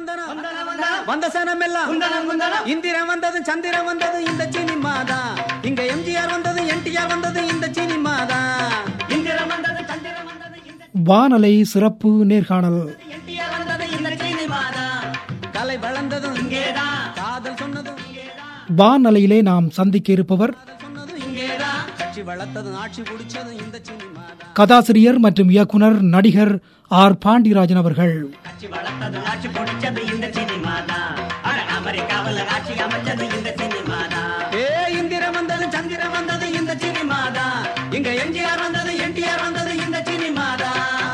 வந்தனம் வந்த சனம் எல்லாம் இந்திரன் வந்தது சந்திரன் வந்தது இந்த சினிமா தான் இங்க எம்ஜிஆர் வந்தது என்டிஆர் வந்தது இந்த சினிமா தான் இந்திரன் வந்தது சந்திரன் வந்தது இந்த வானலை சிறப்பு நேர்காணல் என்டிஆர் வந்தது இந்த சினிமா தான் கலை வளர்ந்ததும் இங்கேதான் காதல் சொன்னதும் இங்கேதான் வானலையிலே நாம் சந்திக்க இருப்பவர் காதல் சொன்னதும் இங்கேதான் கட்சி வளர்த்ததும் ஆட்சி பிடிச்சதும் இந்த சினிமா தான் கதாசிரியர் மற்றும் இயக்குனர் நடிகர் ஆர் பாண்டியராஜன் அவர்கள் ஆட்சி வளர்த்தது ஆட்சி பிடிச்சது இந்த சினிமா தான் அட அமெரிக்காவில் ஆட்சி அமைச்சது இந்த சினிமா தான் ஏ இந்திரன் வந்தது சந்திரன் வந்தது இந்த சினிமா தான் இங்க எம்ஜிஆர் வந்தது என்டிஆர் வந்தது இந்த சினிமா தான்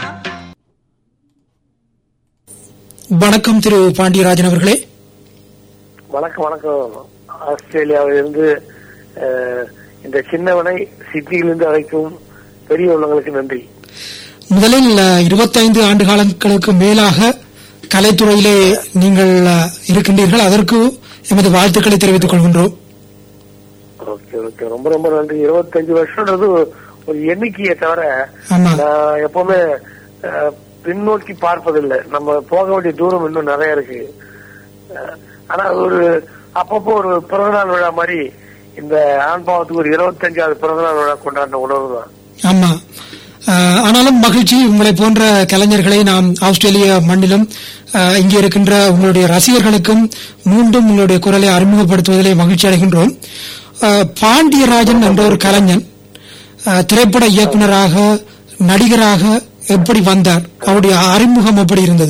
வணக்கம் திரு பாண்டியராஜன் அவர்களே வணக்கம் வணக்கம் ஆஸ்திரேலியாவிலிருந்து அஹ், இந்த சின்னவனை சிட்னியிலிருந்து அழைக்கும் பெரிய உள்ளங்களுக்கு நன்றி முதலில் அஹ், 25 ஆண்டு காலங்களுக்கு மேலாக கலைத்துறையிலே நீங்கள் அஹ், இருக்கின்றீர்கள் அதற்கு எமது வாழ்த்துக்களை தெரிவித்துக் கொள்கின்றோம் ஓகே ஓகே ரொம்ப ரொம்ப நன்றி இருபத்தஞ்சு வருஷம்ன்றது ஒரு எண்ணிக்கையை தவிர ஆமா. நான் எப்பவுமே அஹ், பின்னோக்கி பார்ப்பதில்லை நம்ம போக வேண்டிய தூரம் இன்னும் நிறைய இருக்கு அஹ், ஆனா ஒரு அப்பப்போ ஒரு பிறந்தநாள் விழா மாதிரி இந்த ஆண் பாவத்துக்கு ஒரு இருபத்தஞ்சாவது பிறந்தநாள் விழா கொண்டாடின உணர்வு தான் ஆமா அஹ், ஆனாலும் மகிழ்ச்சி உங்களை போன்ற கலைஞர்களை நாம் ஆஸ்திரேலிய மண்ணிலும் அஹ், இங்கே இருக்கின்ற உங்களுடைய ரசிகர்களுக்கும் மீண்டும் உங்களுடைய குரலை அறிமுகப்படுத்துவதிலே மகிழ்ச்சி அடைகின்றோம் அஹ், பாண்டியராஜன் என்ற ஒரு கலைஞன் அஹ், திரைப்பட இயக்குனராக நடிகராக எப்படி வந்தார் அவருடைய அறிமுகம் எப்படி இருந்தது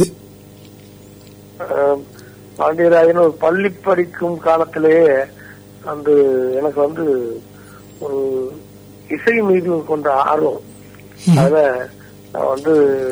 ஆஹ் பாண்டியராஜன் ஒரு பள்ளி படிக்கும் காலத்திலேயே அந்த எனக்கு வந்து ஒரு இசை மீது கொண்ட ஆர்வம் அதுல நான் வந்து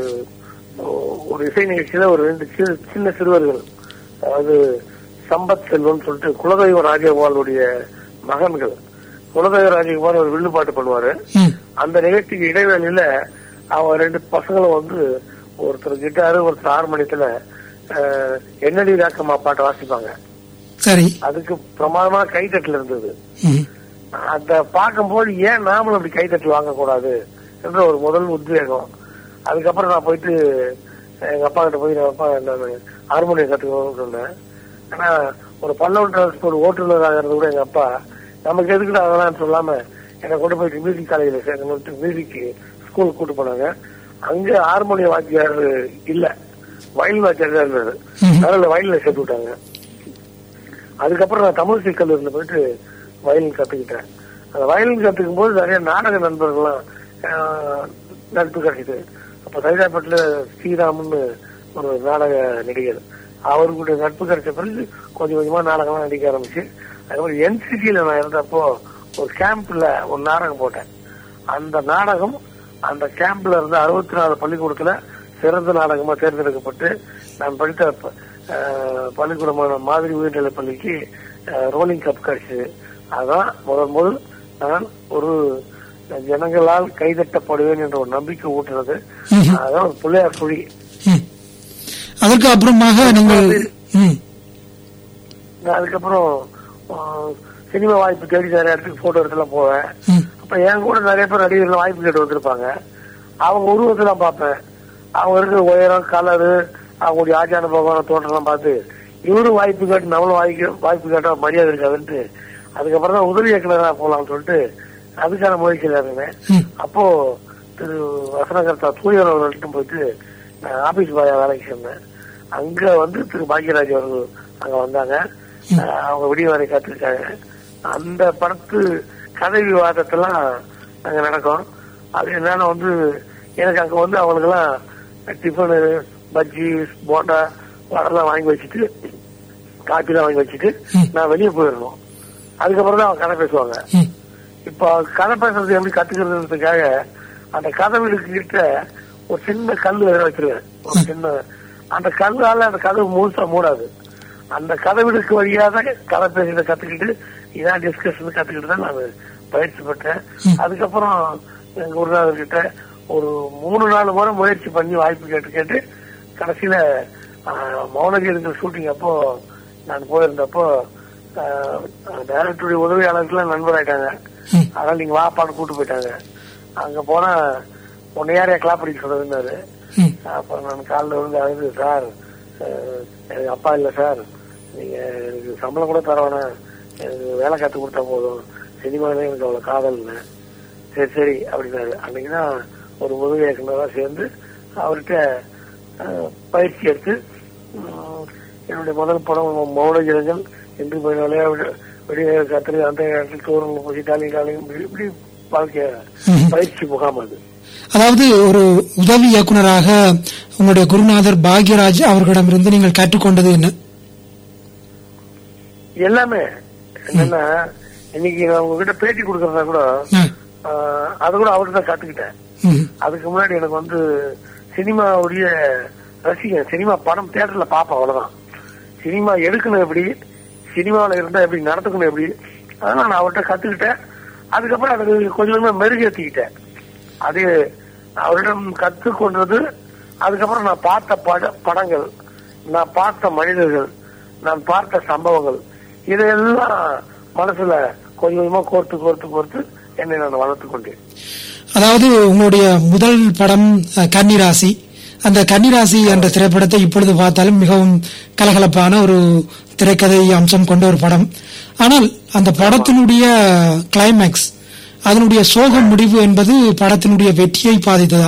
ஒரு இசை நிகழ்ச்சியில ஒரு ரெண்டு சிறு- சின்ன சிறுவர்கள் அதாவது சம்பத் செல்வம் சொல்லிட்டு குலதெய்வ ராஜகோபாலுடைய மகன்கள் குலதெய்வ ராஜகோபால் ஒரு வில்லுப்பாட்டு பண்ணுவாரு ம், அந்த நிகழ்ச்சிக்கு இடைவேளையில அவங்க ரெண்டு பசங்களும் வந்து ஒருத்தர் கிட்டாரு ஒருத்தர் ஹார்மோனியத்துல அஹ், என்னடி ராக்கம்மா பாட்டை வாசிப்பாங்க சரி அதுக்கு பிரமாதமா கைத்தட்டல் இருந்தது ம், அத பார்க்கும்போது ஏன் நாமளும் அப்படி கைத்தட்டல் வாங்கக்கூடாது என்ற ஒரு முதல் உத்வேகம் அதுக்கப்புறம் நான் போயிட்டு எங்க அப்பா கிட்ட போய் நான் அப்பா நான் ஹார்மோனியம் கத்துக்கணும்னு சொன்னேன் ஆனா ஒரு பல்லவன் டிரான்ஸ்போர்ட் ஓட்டுநர் ஆகிறது கூட எங்க அப்பா நமக்கு எதுக்குடா அதெல்லாம் சொல்லாம என்னை கொண்டு போயிட்டு மியூசிக் காலேஜில் சேர்க்கணும் மியூசிக் ஸ்கூலுக்கு கூட்டு போனாங்க அங்க ஹார்மோனியம் வாத்தியார் இல்ல வயலின் வாத்தியார் தான் இருந்தாரு அதனால வயலில் சேர்த்து விட்டாங்க அதுக்கப்புறம் நான் தமிழ் சிக்கல் போயிட்டு வயலின் கத்துக்கிட்டேன் அந்த வயலின் கத்துக்கும் போது நிறைய நாடக நண்பர்கள்லாம் ஆஹ், நட்பு கிடைச்சது அப்ப சைதாப்பேட்டில் ஸ்ரீராம்னு ஒரு நாடக நடிகர் அவருடைய நட்பு கிடைச்ச பிறகு கொஞ்சம் கொஞ்சமா நாடகம்லாம் நடிக்க ஆரம்பிச்சு அதுக்கப்புறம் என்சிசியில நான் இருந்தப்போ ஒரு கேம்ப்ல ஒரு நாடகம் போட்டேன் அந்த நாடகம் அந்த கேம்ப்ல இருந்த அறுபத்தி நாலு பள்ளிக்கூடத்துல சிறந்த நாடகமா தேர்ந்தெடுக்கப்பட்டு நான் படித்த ப- அஹ், பள்ளிக்கூடமான மாதிரி உயர்நிலைப் பள்ளிக்கு ரோலிங் கப் கிடைச்சது அதான் முதல் முதல் நான் ஒரு ஜனங்களால் கைதட்டப்படுவேன் என்ற ஒரு நம்பிக்கை ஊட்டுறது அதான் ஒரு பிள்ளையார் சுழி ம். அதற்கு அப்புறமாக நீங்கள் ம், நான் அதுக்கப்புறம் அஹ், சினிமா வாய்ப்பு தேடி நிறைய இடத்துக்கு போட்டோ எடுத்துலாம் போவேன் ம், அப்ப என் கூட நிறைய பேர் நடிகர்கள் வாய்ப்பு கேட்டு வந்திருப்பாங்க அவங்க உருவத்தெல்லாம் பார்ப்பேன் அவங்க இருக்கிற உயரம் கலரு அவங்களுடைய ஆச்சார பகவான தோற்றம்லாம் பார்த்து இவரும் வாய்ப்பு கேட்டு நம்மளும் வாய்ப்பு வாய்ப்பு கேட்டா மரியாதை இருக்காதுன்ட்டு அதுக்கப்புறம் தான் உதவி இயக்குனரா போலாம்னு சொல்லிட்டு அதுக்கான முயற்சியில இருந்தேன் ம். அப்போ திரு வசனகர்த்தா சூரியன் அவர்கள்ட்ட போயிட்டு நான் ஆபீஸ் பாயா வேலைக்கு சேர்ந்தேன் அங்க வந்து திரு பாக்யராஜ் அவர்கள் அங்க வந்தாங்க அஹ் அவங்க விடிய வரை காத்திருக்காங்க அந்த படத்து கதை விவாதத்தெல்லாம் அங்க நடக்கும் அது என்னன்னா வந்து எனக்கு அங்க வந்து அவங்களுக்கெல்லாம் டிஃபனு பஜ்ஜி போண்டா வடெல்லாம் வாங்கி வச்சுட்டு காப்பிலாம் வாங்கி வச்சுட்டு நான் வெளியே போயிடணும் அதுக்கப்புறம் தான் அவங்க கதை பேசுவாங்க ம். இப்போ கதை பேசுறது எப்படி கத்துக்கிறதுக்காக அந்த கதை வீடுக்கு கிட்ட ஒரு சின்ன கல் வேற வச்சிருவேன் ஒரு சின்ன அந்த கல்லால அந்த கதவு முழுசா மூடாது அந்த கதை வீடுக்கு வழியா தான் கதை பேசுறத கத்துக்கிட்டு இதான் டிஸ்கஷன் கத்துக்கிட்டு தான் நான் பயிற்சி பெற்றேன் அதுக்கப்புறம் எங்க குருநாதர் கிட்ட ஒரு மூணு நாலு முறை முயற்சி பண்ணி வாய்ப்பு கேட்டு கேட்டு கடைசியில ஆஹ், மௌனகீதங்கள் ஷூட்டிங் அப்போ நான் போயிருந்தப்போ டைரக்டருடைய உதவியாளர்கள்லாம் நண்பராயிட்டாங்க அதனால நீங்க வாப்பான்னு கூட்டு போயிட்டாங்க அங்க போனா உன்னை யாரையா கிளாப் அடிக்க சொல்றதுன்னாரு ம். அப்புறம் நான் காலில் வந்து அழுது சார் அஹ், எனக்கு அப்பா இல்ல சார் நீங்க எனக்கு சம்பளம் கூட தர வேணாம் எனக்கு வேலை கத்து கொடுத்தா போதும் சினிமாவே எனக்கு அவ்வளவு காதல் இல்லை சரி சரி அப்படின்னாரு அன்னைக்குதான் ஒரு உதவி இயக்குனரா சேர்ந்து அவர்கிட்ட அஹ், பயிற்சி எடுத்து உம், என்னுடைய முதல் படம் மௌன ஜனங்கள் இன்று போய் நிலையா வெளியே கத்திரி அந்த இடத்துல தோறும் போய் டாலி டாலியும் இப்படி இப்படி வாழ்க்கைய ம்ஹும். பயிற்சி முகாம் அது அதாவது ஒரு உதவி இயக்குனராக உங்களுடைய குருநாதர் பாக்யராஜ் அவர்களிடமிருந்து நீங்கள் கற்றுக்கொண்டது என்ன எல்லாமே என்னன்னா இன்னைக்கு நான் உங்ககிட்ட பேட்டி கொடுக்கறதா கூட ஆ. ஆஹ், அது கூட அவர்கிட்ட தான் கத்துக்கிட்டேன் ம். அதுக்கு முன்னாடி எனக்கு வந்து சினிமாவுடைய ரசிகன் சினிமா படம் தியேட்டர்ல பார்ப்பேன் அவ்வளவுதான் சினிமா எடுக்கணும் எப்படி சினிமாவில் இருந்தா எப்படி நடத்துக்கணும் எப்படி அதெல்லாம் நான் அவர்கிட்ட கத்துக்கிட்டேன் அதுக்கப்புறம் அதுக்கு கொஞ்சம் கொஞ்சமா மெருகேற்றிக்கிட்டேன் அது அவரிடம் கத்துக்கொண்டது அதுக்கப்புறம் நான் பார்த்த பட படங்கள் நான் பார்த்த மனிதர்கள் நான் பார்த்த சம்பவங்கள் இதையெல்லாம் மனசுல கொஞ்சம் கொஞ்சமா கோர்த்து கோர்த்து கோர்த்து என்னை நான் வளர்த்து கொண்டேன் அதாவது உங்களுடைய முதல் படம் அஹ், கன்னிராசி அந்த கன்னிராசி என்ற திரைப்படத்தை இப்பொழுது பார்த்தாலும் மிகவும் கலகலப்பான ஒரு திரைக்கதை அம்சம் கொண்ட ஒரு படம் ஆனால் அந்த படத்தினுடைய கிளைமேக்ஸ் அதனுடைய சோக முடிவு என்பது படத்தினுடைய வெற்றியை பாதித்ததா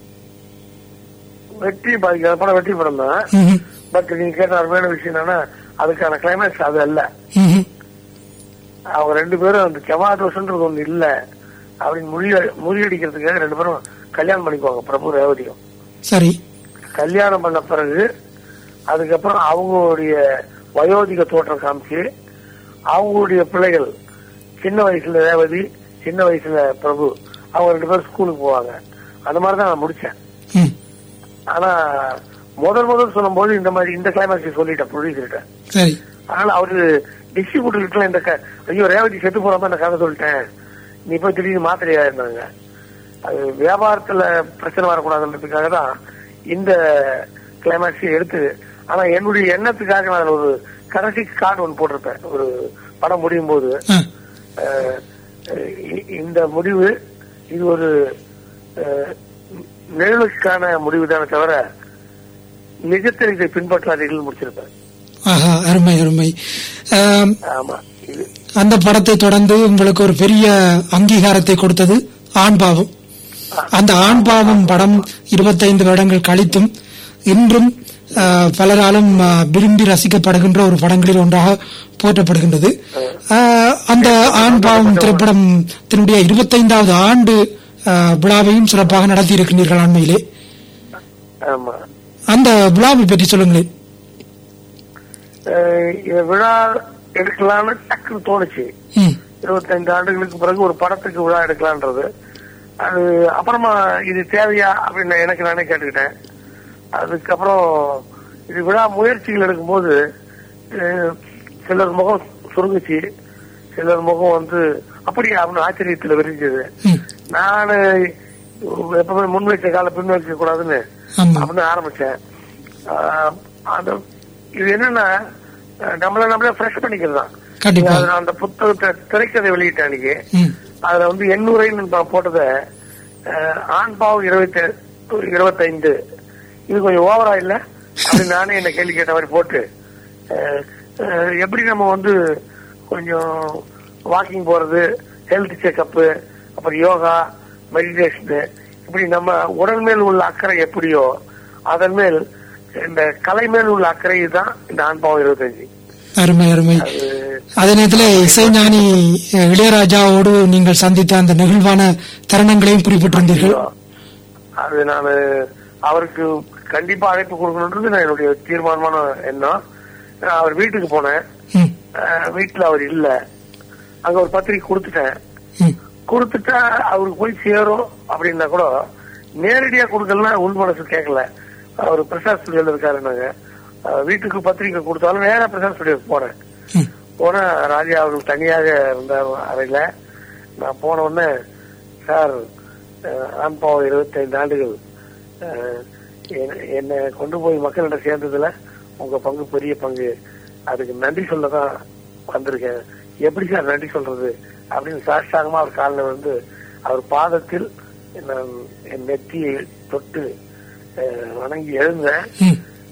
வெற்றி பாதிக்காத படம் வெற்றி படம் தான் ம்ஹும். பட் நீங்க கேட்ட அருமையான விஷயம் என்னன்னா அதுக்கான கிளைமேக்ஸ் அது அல்ல ம்ஹும். அவங்க ரெண்டு பேரும் அந்த செவ்வாதோஷன்றது ஒண்ணு இல்ல அப்படின்னு முறிய முறியடிக்கிறதுக்காக ரெண்டு பேரும் கல்யாணம் பண்ணிக்குவாங்க பிரபு ரேவதியும் சரி கல்யாணம் பண்ண பிறகு அதுக்கப்புறம் அவங்களுடைய வயோதிக தோற்றம் காமிச்சு அவங்களுடைய பிள்ளைகள் சின்ன வயசுல ரேவதி சின்ன வயசுல பிரபு அவங்க ரெண்டு பேரும் ஸ்கூலுக்கு போவாங்க அந்த மாதிரி தான் நான் முடிச்சேன் ம். ஆனா முதல் முதல் சொல்லும்போது இந்த மாதிரி இந்த கிளைமேக்ஸ் சொல்லிட்டேன் ப்ரொடியூசர்கிட்ட சரி அதனால அவரு டிஸ்ட்ரிபியூட்டர்கிட்ட இந்த க- ஐயோ ரேவதி செத்து போறாம இந்த கதை சொல்லிட்டேன் நீ போய் திடீர்னு மாத்திரையா இருந்தாங்க அது வியாபாரத்துல பிரச்சனை வரக்கூடாதுன்றதுக்காக தான் இந்த கிளைமேக்ஸ் எடுத்து ஆனா என்னுடைய எண்ணத்துக்காக நான் ஒரு கடைசி கார்டு ஒன்று போட்டிருப்பேன் ஒரு படம் முடியும் போது ஆ. அஹ், இ- இந்த முடிவு இது ஒரு அஹ், நிழலுக்கான முடிவு தானே தவிர நிஜத்தை இதை பின்பற்றாதீர்கள் முடிச்சிருப்பேன் ஆஹா அருமை அருமை ஆம், ஆமா இது அந்த படத்தை தொடர்ந்து உங்களுக்கு ஒரு பெரிய அங்கீகாரத்தை கொடுத்தது ஆண் பாவம் அந்த ஆண் பாவம் படம் இருபத்தைந்து வருடங்கள் கழித்தும் இன்றும் ஆ, பலராலும் ஆ, விரும்பி ரசிக்கப்படுகின்ற ஒரு படங்களில் ஒன்றாக போற்றப்படுகின்றது ஆ, அந்த ஆண் பாவம் திரைப்படத்தினுடைய இருபத்தைந்தாவது ஆண்டு ஆ, விழாவையும் சிறப்பாக நடத்தி இருக்கின்றீர்கள் அண்மையிலே ஆமா அந்த விழாவை பற்றி சொல்லுங்களேன் அஹ் இந்த விழா எடுக்கலாம்னு டக்குன்னு தோணுச்சு ம், இருபத்தைந்து ஆண்டுகளுக்கு பிறகு ஒரு படத்துக்கு விழா எடுக்கலான்றது அது அப்புறமா இது தேவையா அப்படின்னு எனக்கு நானே கேட்டுக்கிட்டேன் அதுக்கப்புறம் இது விழா முயற்சிகள் எடுக்கும்போது அஹ், சிலர் முகம் சுருங்குச்சு சிலர் முகம் வந்து அப்படியே அப்படின்னு ஆச்சரியத்துல விரிஞ்சது ம். நான் எப்பவுமே முன் வைக்க கால பின் வைக்க கூடாதுன்னு ஆமா அப்படின்னு ஆரம்பிச்சேன் ஆஹ் அந்த இது என்னன்னா அஹ் நம்மள நம்மளே ஃப்ரெஷ் பண்ணிக்கிறது தான் கண்டிப்பா. அது நான் அந்த புத்தகத்தை திரைக்கதை வெளியிட்டேன் அன்னைக்கு ம், அதுல வந்து எண்ணூரைன்னு நான் போட்டத அஹ், ஆண் பாவம் இருபத்தி இருபத்தைந்து இது கொஞ்சம் ஓவரா இல்ல அப்படின்னு நானே என்ன கேள்வி கேட்ட மாதிரி போட்டு அஹ், அஹ், எப்படி நம்ம வந்து கொஞ்சம் வாக்கிங் போறது ஹெல்த் செக்அப்பு அப்புறம் யோகா மெடிடேஷன் இப்படி நம்ம உடல் மேல் உள்ள அக்கறை எப்படியோ அதன் மேல் இந்த கலை மேல் உள்ள அக்கறை தான் இந்த ஆண் பாவம் இருபத்தஞ்சு அருமை அருமை அது அதே நேரத்தில் இசைஞானி அஹ், இளையராஜாவோடு நீங்கள் சந்தித்த அந்த நெகிழ்வான தருணங்களையும் குறிப்பிட்டிருந்தீர்கள் அது நான் அவருக்கு கண்டிப்பா அழைப்பு கொடுக்கணுன்றது நான் என்னுடைய தீர்மானமான எண்ணம் நான் அவர் வீட்டுக்கு போனேன் ம், அஹ் வீட்டுல அவர் இல்ல அங்க ஒரு பத்திரிக்கை கொடுத்துட்டேன் ம், கொடுத்துட்டா அவருக்கு போய் சேரும் அப்படின்னா கூட நேரடியா கொடுக்கலன்னா உள் மனசு கேட்கல அவர் பிரசாத் ஸ்டுடியோல இருக்காருன்னாங்க அஹ் வீட்டுக்கு பத்திரிக்கை கொடுத்தாலும் நேரா பிரசாத் ஸ்டுடியோக்கு போனேன் ம். போனா ராஜா அவர்கள் தனியாக இருந்தார் அறையில நான் போன உடனே சார் அஹ், ஆண் பாவம் இருபத்தைந்து ஆண்டுகள் அஹ், என்ன- என்னை கொண்டு போய் மக்களிடம் சேர்ந்ததுல உங்க பங்கு பெரிய பங்கு அதுக்கு நன்றி சொல்ல தான் வந்திருக்கேன் எப்படி சார் நன்றி சொல்றது அப்படின்னு சாஷ்டாங்கமா அவர் காலில் வந்து அவர் பாதத்தில் நான் என் நெத்தியை தொட்டு அஹ், வணங்கி எழுந்தேன் ம்.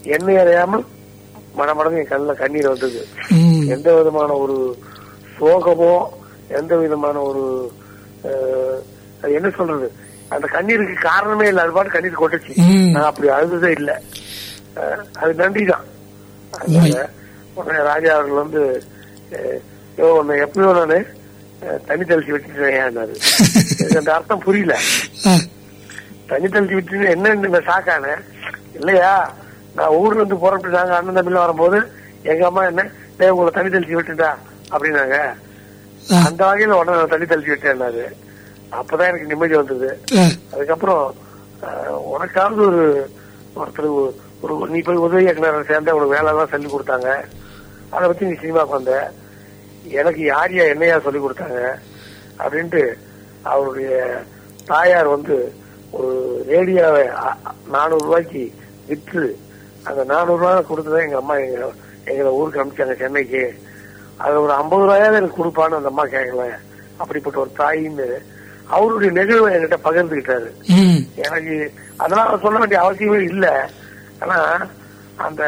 எண்ணெய் அறியாமல் மனமடங்கு என் கண்ணில் கண்ணீர் வந்தது ம். எந்த விதமான ஒரு சோகமோ எந்த விதமான ஒரு அஹ், அது என்ன சொல்றது அந்த கண்ணீருக்கு காரணமே இல்லை அது பாட்டு கண்ணீர் கொட்டுச்சு ம். நான் அப்படி அழுததே இல்லை அஹ், அது நன்றி தான் உண்மை. உடனே ராஜா அவர்கள் வந்து அஹ், யோ உன்னை எப்பயோ நானு அஹ், தண்ணி தெளிச்சு விட்டுட்டேன் எனக்கு அந்த அர்த்தம் புரியல ஆ, தண்ணி தெளிச்சு விட்டு என்ன ஷாக்கான இல்லையா நான் ஊர்ல இருந்து புறப்பட்டு நாங்க அண்ணன் தம்பில வரும்போது எங்க அம்மா என்ன டேய் உங்களை தண்ணி தெளிச்சு விட்டுட்டா அப்படின்னாங்க ஆ, அந்த வகையில உடனே நான் தண்ணி தெளிச்சு விட்டேன்னாரு அப்பதான் எனக்கு நிம்மதி வந்தது ஆ, அதுக்கப்புறம் அஹ், உனக்காவது ஒரு ஒருத்தர் ஒரு நீ போய் உதவி இயக்குனர் சேர்ந்த உனக்கு வேலை எல்லாம் சொல்லி கொடுத்தாங்க அதை வச்சு நீ சினிமாக்கு வந்த எனக்கு யார் யா என்னையா சொல்லி கொடுத்தாங்க அப்படின்ட்டு அவருடைய தாயார் வந்து ஒரு ரேடியோவை அ- அ- நானூறு ரூபாய்க்கு விற்று அந்த நானூறு ரூபாய் கொடுத்துதான் எங்க அம்மா எங்க எங்களை ஊருக்கு அனுப்பிச்சாங்க சென்னைக்கு அது ஒரு ஐம்பது ரூபாயாவது எனக்கு கொடுப்பான்னு அந்த அம்மா கேட்கல அப்படிப்பட்ட ஒரு தாயின்னு அவருடைய நிகழ்வை என்கிட்ட பகிர்ந்துகிட்டாரு ம். எனக்கு அதெல்லாம் அவர் சொல்ல வேண்டிய அவசியமே இல்ல ஆனா அந்த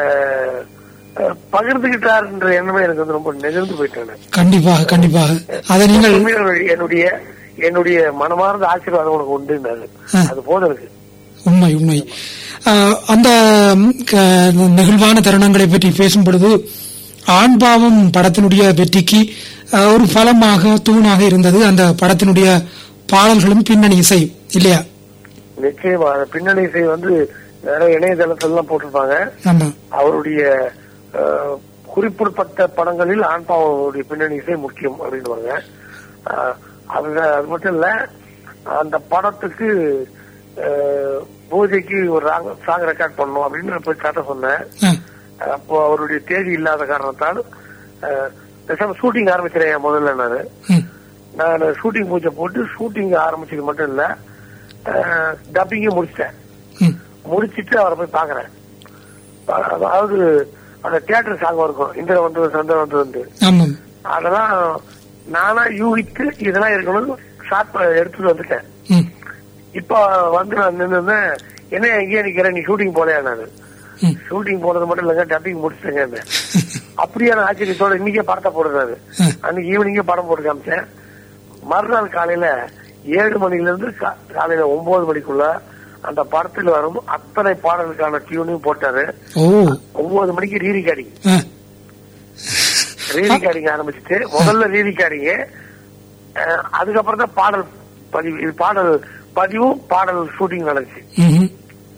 அஹ், பகிர்ந்துகிட்டாருன்ற எண்ணமே எனக்கு வந்து ரொம்ப நெகிழ்ந்து போயிட்டேன் நான். கண்டிப்பாக கண்டிப்பாக அதை நீங்கள் உண்மையிலே என்னுடைய என்னுடைய மனமார்ந்த ஆசீர்வாதம் உனக்கு உண்டுன்னாரு ஆ. அது போதும் எனக்கு உண்மை உண்மை ஆ, அந்த ம், க- நெகிழ்வான தருணங்களை பற்றி பேசும் பொழுது ஆண்பாவம் படத்தினுடைய வெற்றிக்கு ஆ, ஒரு பலமாக தூணாக இருந்தது அந்த படத்தினுடைய பாடல்களும் பின்னணி இசை இல்லையா நிச்சயமா அந்த பின்னணி இசை வந்து நிறைய இணையதளத்துல எல்லாம் போட்டிருப்பாங்க ஆமா அவருடைய அஹ், குறிப்பிடப்பட்ட படங்களில் ஆண்பாவுடைய பின்னணி இசை முக்கியம் அப்படின்னுவாங்க அஹ், அது அது மட்டும் இல்ல அந்த படத்துக்கு அஹ், பூஜைக்கு ஒரு சாங் ரெக்கார்ட் பண்ணணும் அப்படின்னு நான் போய் கதை சொன்னேன் ஆ, அப்போ அவருடைய தேதி இல்லாத காரணத்தால் அஹ், பேசாம ஷூட்டிங் ஆரம்பிச்சிடேன் முதல்ல நானு ம், நான் ஷூட்டிங் பூஜை போட்டு ஷூட்டிங் ஆரம்பிச்சது மட்டும் இல்ல டப்பிங்கும் முடிச்சிட்டேன் ம், முடிச்சிட்டு அவரை போய் பாக்குறேன் அ- அதாவது அந்த தியேட்டர் சாங் இருக்கும் இந்திர வந்து சந்திர வந்து வந்து ஆமாம் அதெல்லாம் நானா யூகித்து இதெல்லாம் இருக்கணும் ஷார்ட் எடுத்துட்டு வந்துட்டேன் ம், இப்ப வந்து நான் நின்று என்ன எங்கேயே நிக்கிறேன் நீ ஷூட்டிங் போலையா நானு ம். ஷூட்டிங் போனது மட்டும் இல்லைங்க டப்பிங் முடிச்சிட்டேங்க அப்படியான ஆச்சரியத்தோட இன்னைக்கே படத்தை போடுறாரு ம். அன்னைக்கு ஈவினிங்கே படம் போட்டு காமிச்சேன் மறுநாள் காலையில ஏழு மணில இருந்து கா- காலையில ஒன்பது மணிக்குள்ள அந்த படத்தில் வரும் அத்தனை பாடலுக்கான டியூனையும் போட்டாரு ஓ ஒன்பது மணிக்கு ரீ ரெக்கார்டிங் ஆ, ரீ ரெக்கார்டிங் ஆரம்பிச்சுட்டு முதல்ல ரீ ரெக்கார்டிங் அதுக்கப்புறம் தான் பாடல் பதிவு இது பாடல் பதிவும் பாடல் ஷூட்டிங் நடந்துச்சு ம்ஹும்.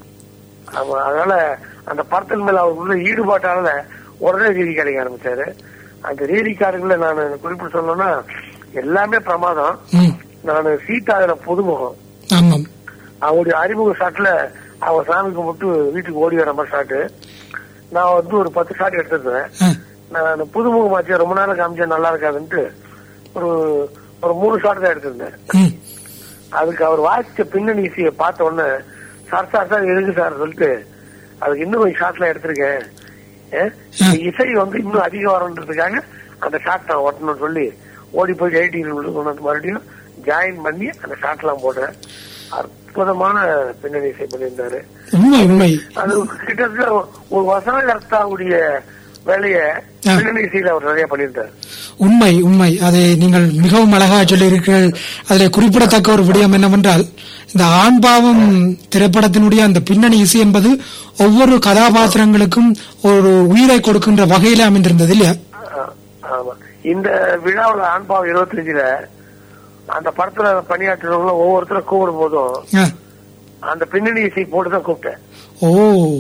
ஆமா, அதனால அந்த படத்தின் மேல அவர் உள்ள ஈடுபாட்டால உடனே ரீ ரெக்கார்டிங் ஆரம்பிச்சாரு அந்த ரீ ரெக்கார்டிங்ல நான் குறிப்பிட்டு சொல்லணும்னா எல்லாமே பிரமாதம் ம், நான் சீதாவில புதுமுகம் ஆமாம் அவங்களுடைய அறிமுக ஷாட்ல அவன் சாமி கும்பிட்டு வீட்டுக்கு ஓடி வர மாதிரி ஷாட்டு நான் வந்து ஒரு பத்து ஷாட் எடுத்திருந்தேன் ஆ, நான் புதுமுகமாச்சு ரொம்ப நேரம் காமிச்சா நல்லா இருக்காதுன்ட்டு ஒரு ஒரு மூணு ஷாட் தான் எடுத்திருந்தேன் ம், அதுக்கு அவர் வாசிச்ச பின்னணி இசையை பார்த்த உடனே சார் சார் சார் எதுக்கு சார் சொல்லிட்டு அதுக்கு இன்னும் கொஞ்சம் ஷாட்ல எடுத்திருக்கேன் ஏ, இந்த இசை வந்து இன்னும் அதிகம் வரணுன்றதுக்காக அந்த ஷாட் நான் ஒட்டணும்னு சொல்லி ஓடி போய் எயிட்டீன் கொண்டு வந்து மறுபடியும் ஜாயின் பண்ணி அந்த ஷாட் எல்லாம் போட்டேன் அற்புதமான பின்னணி இசை பண்ணியிருந்தாரு உண்மை உண்மை அது கிட்டத்தட்ட ஒரு வசனகர்த்தாவுடைய வேலையை ஆ. பின்னணி இசையில அவர் நிறைய பண்ணியிருந்தார் உண்மை உண்மை அதை நீங்கள் மிகவும் அழகாக சொல்லியிருக்கிறீர்கள் அதில் குறிப்பிடத்தக்க ஒரு விடயம் என்னவென்றால் இந்த ஆண்பாவம் திரைப்படத்தினுடைய அந்த பின்னணி இசை என்பது ஒவ்வொரு கதாபாத்திரங்களுக்கும் ஒரு உயிரை கொடுக்கின்ற வகையில அமைந்திருந்தது இல்லையா ஆ- ஆமா இந்த விழாவில் ஆண்பாவம் இருபத்தஞ்சுல அந்த படத்துல பணியாற்றுறவங்கள ஒவ்வொருத்தரும் கூப்பிடும் போதும் ஆ, அந்த பின்னணி இசை போட்டு தான் கூப்பிட்டேன் ஓ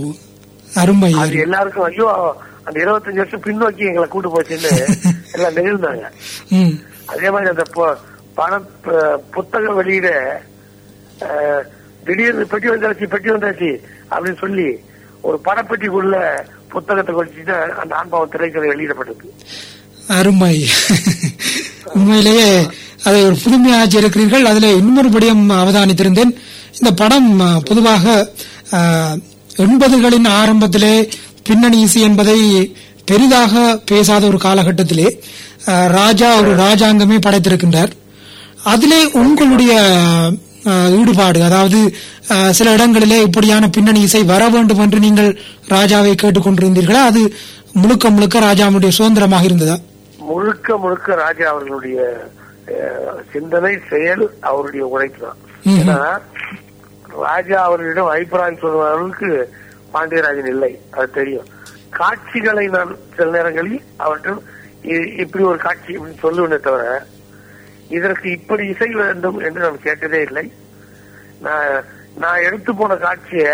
அருமை அது எல்லாருக்கும் ஐயோ அந்த இருபத்தஞ்சு வருஷம் பின்னோக்கி எங்களை கூட்டு போச்சுன்னு எல்லாம் நெகிழ்ந்தாங்க ம், அதே மாதிரி அந்த ப- பண ப- புத்தக வெளியிட அஹ், திடீர்னு பெட்டி வந்தாச்சு பெட்டி வந்தாச்சு அப்படின்னு சொல்லி ஒரு படப்பெட்டிக்குள்ள புத்தகத்தை குடிச்சுட்டு அந்த ஆண்பாவம் திரைக்கதை வெளியிடப்பட்டது அருமை உண்மையிலேயே அதை ஒரு புதுமையாக இருக்கிறீர்கள் அதில் இன்னொரு படியம் அவதானித்திருந்தேன் இந்த படம் ஆ, பொதுவாக ஆ, எண்பதுகளின் ஆரம்பத்திலே பின்னணி இசை என்பதை பெரிதாக பேசாத ஒரு காலகட்டத்திலே ஆ, ராஜா ஒரு ராஜாங்கமே படைத்திருக்கின்றார் அதிலே உங்களுடைய அஹ், ஈடுபாடு அதாவது அஹ், சில இடங்களிலே இப்படியான பின்னணி இசை வர வேண்டும் என்று நீங்கள் ராஜாவை கேட்டுக்கொண்டிருந்தீர்களா அது முழுக்க முழுக்க ராஜாவுடைய சுதந்திரமாக இருந்ததா முழுக்க முழுக்க ராஜா அவர்களுடைய அஹ், சிந்தனை செயல் அவருடைய உழைப்பு தான் ம்ஹும். ஏன்னா ராஜா அவர்களிடம் அபிப்பிராயம் சொல்வதற்கு பாண்டியராஜன் இல்லை அது தெரியும் காட்சிகளை நான் சில நேரங்களில் அவற்றில் இ- இப்படி ஒரு காட்சி இப்படின்னு சொல்லுவேனே தவிர இதற்கு இப்படி இசை வேண்டும் என்று நான் கேட்டதே இல்லை நான் நான் எடுத்து போன காட்சிய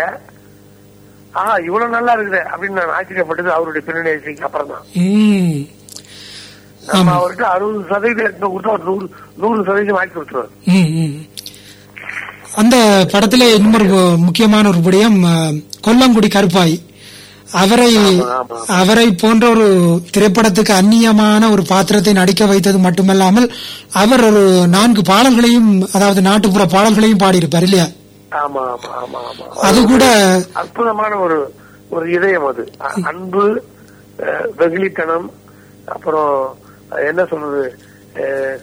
ஆஹா இவ்வளவு நல்லா இருக்குது அப்படின்னு நான் ஆச்சரியப்பட்டது அவருடைய பின்னணி இசைக்கு அப்புறம் தான் ம். நம்ம ஆமா. அவர்கிட்ட அறுபது சதவீதம் எடுத்து கொடுத்தா அவர் நூறு நூறு சதவீதம் ஆக்கி கொடுத்துருவார் ம், ம். அந்த படத்திலே இன்னொரு முக்கியமான ஒரு விடயம் அஹ், கொல்லங்குடி கருப்பாய் அவரை ஆமா, ஆமா. அவரை போன்ற ஒரு திரைப்படத்துக்கு அந்நியமான ஒரு பாத்திரத்தை நடிக்க வைத்தது மட்டுமல்லாமல் அவர் ஒரு நான்கு பாடல்களையும் அதாவது நாட்டுப்புற பாடல்களையும் பாடியிருப்பார் இல்லையா ஆமா ஆமா ஆமா ஆமா அது கூட அற்புதமான ஒரு ஒரு இதயம் அது அ- அன்பு அஹ், வெகுளித்தனம் அப்புறம் அஹ், என்ன சொல்றது அஹ்,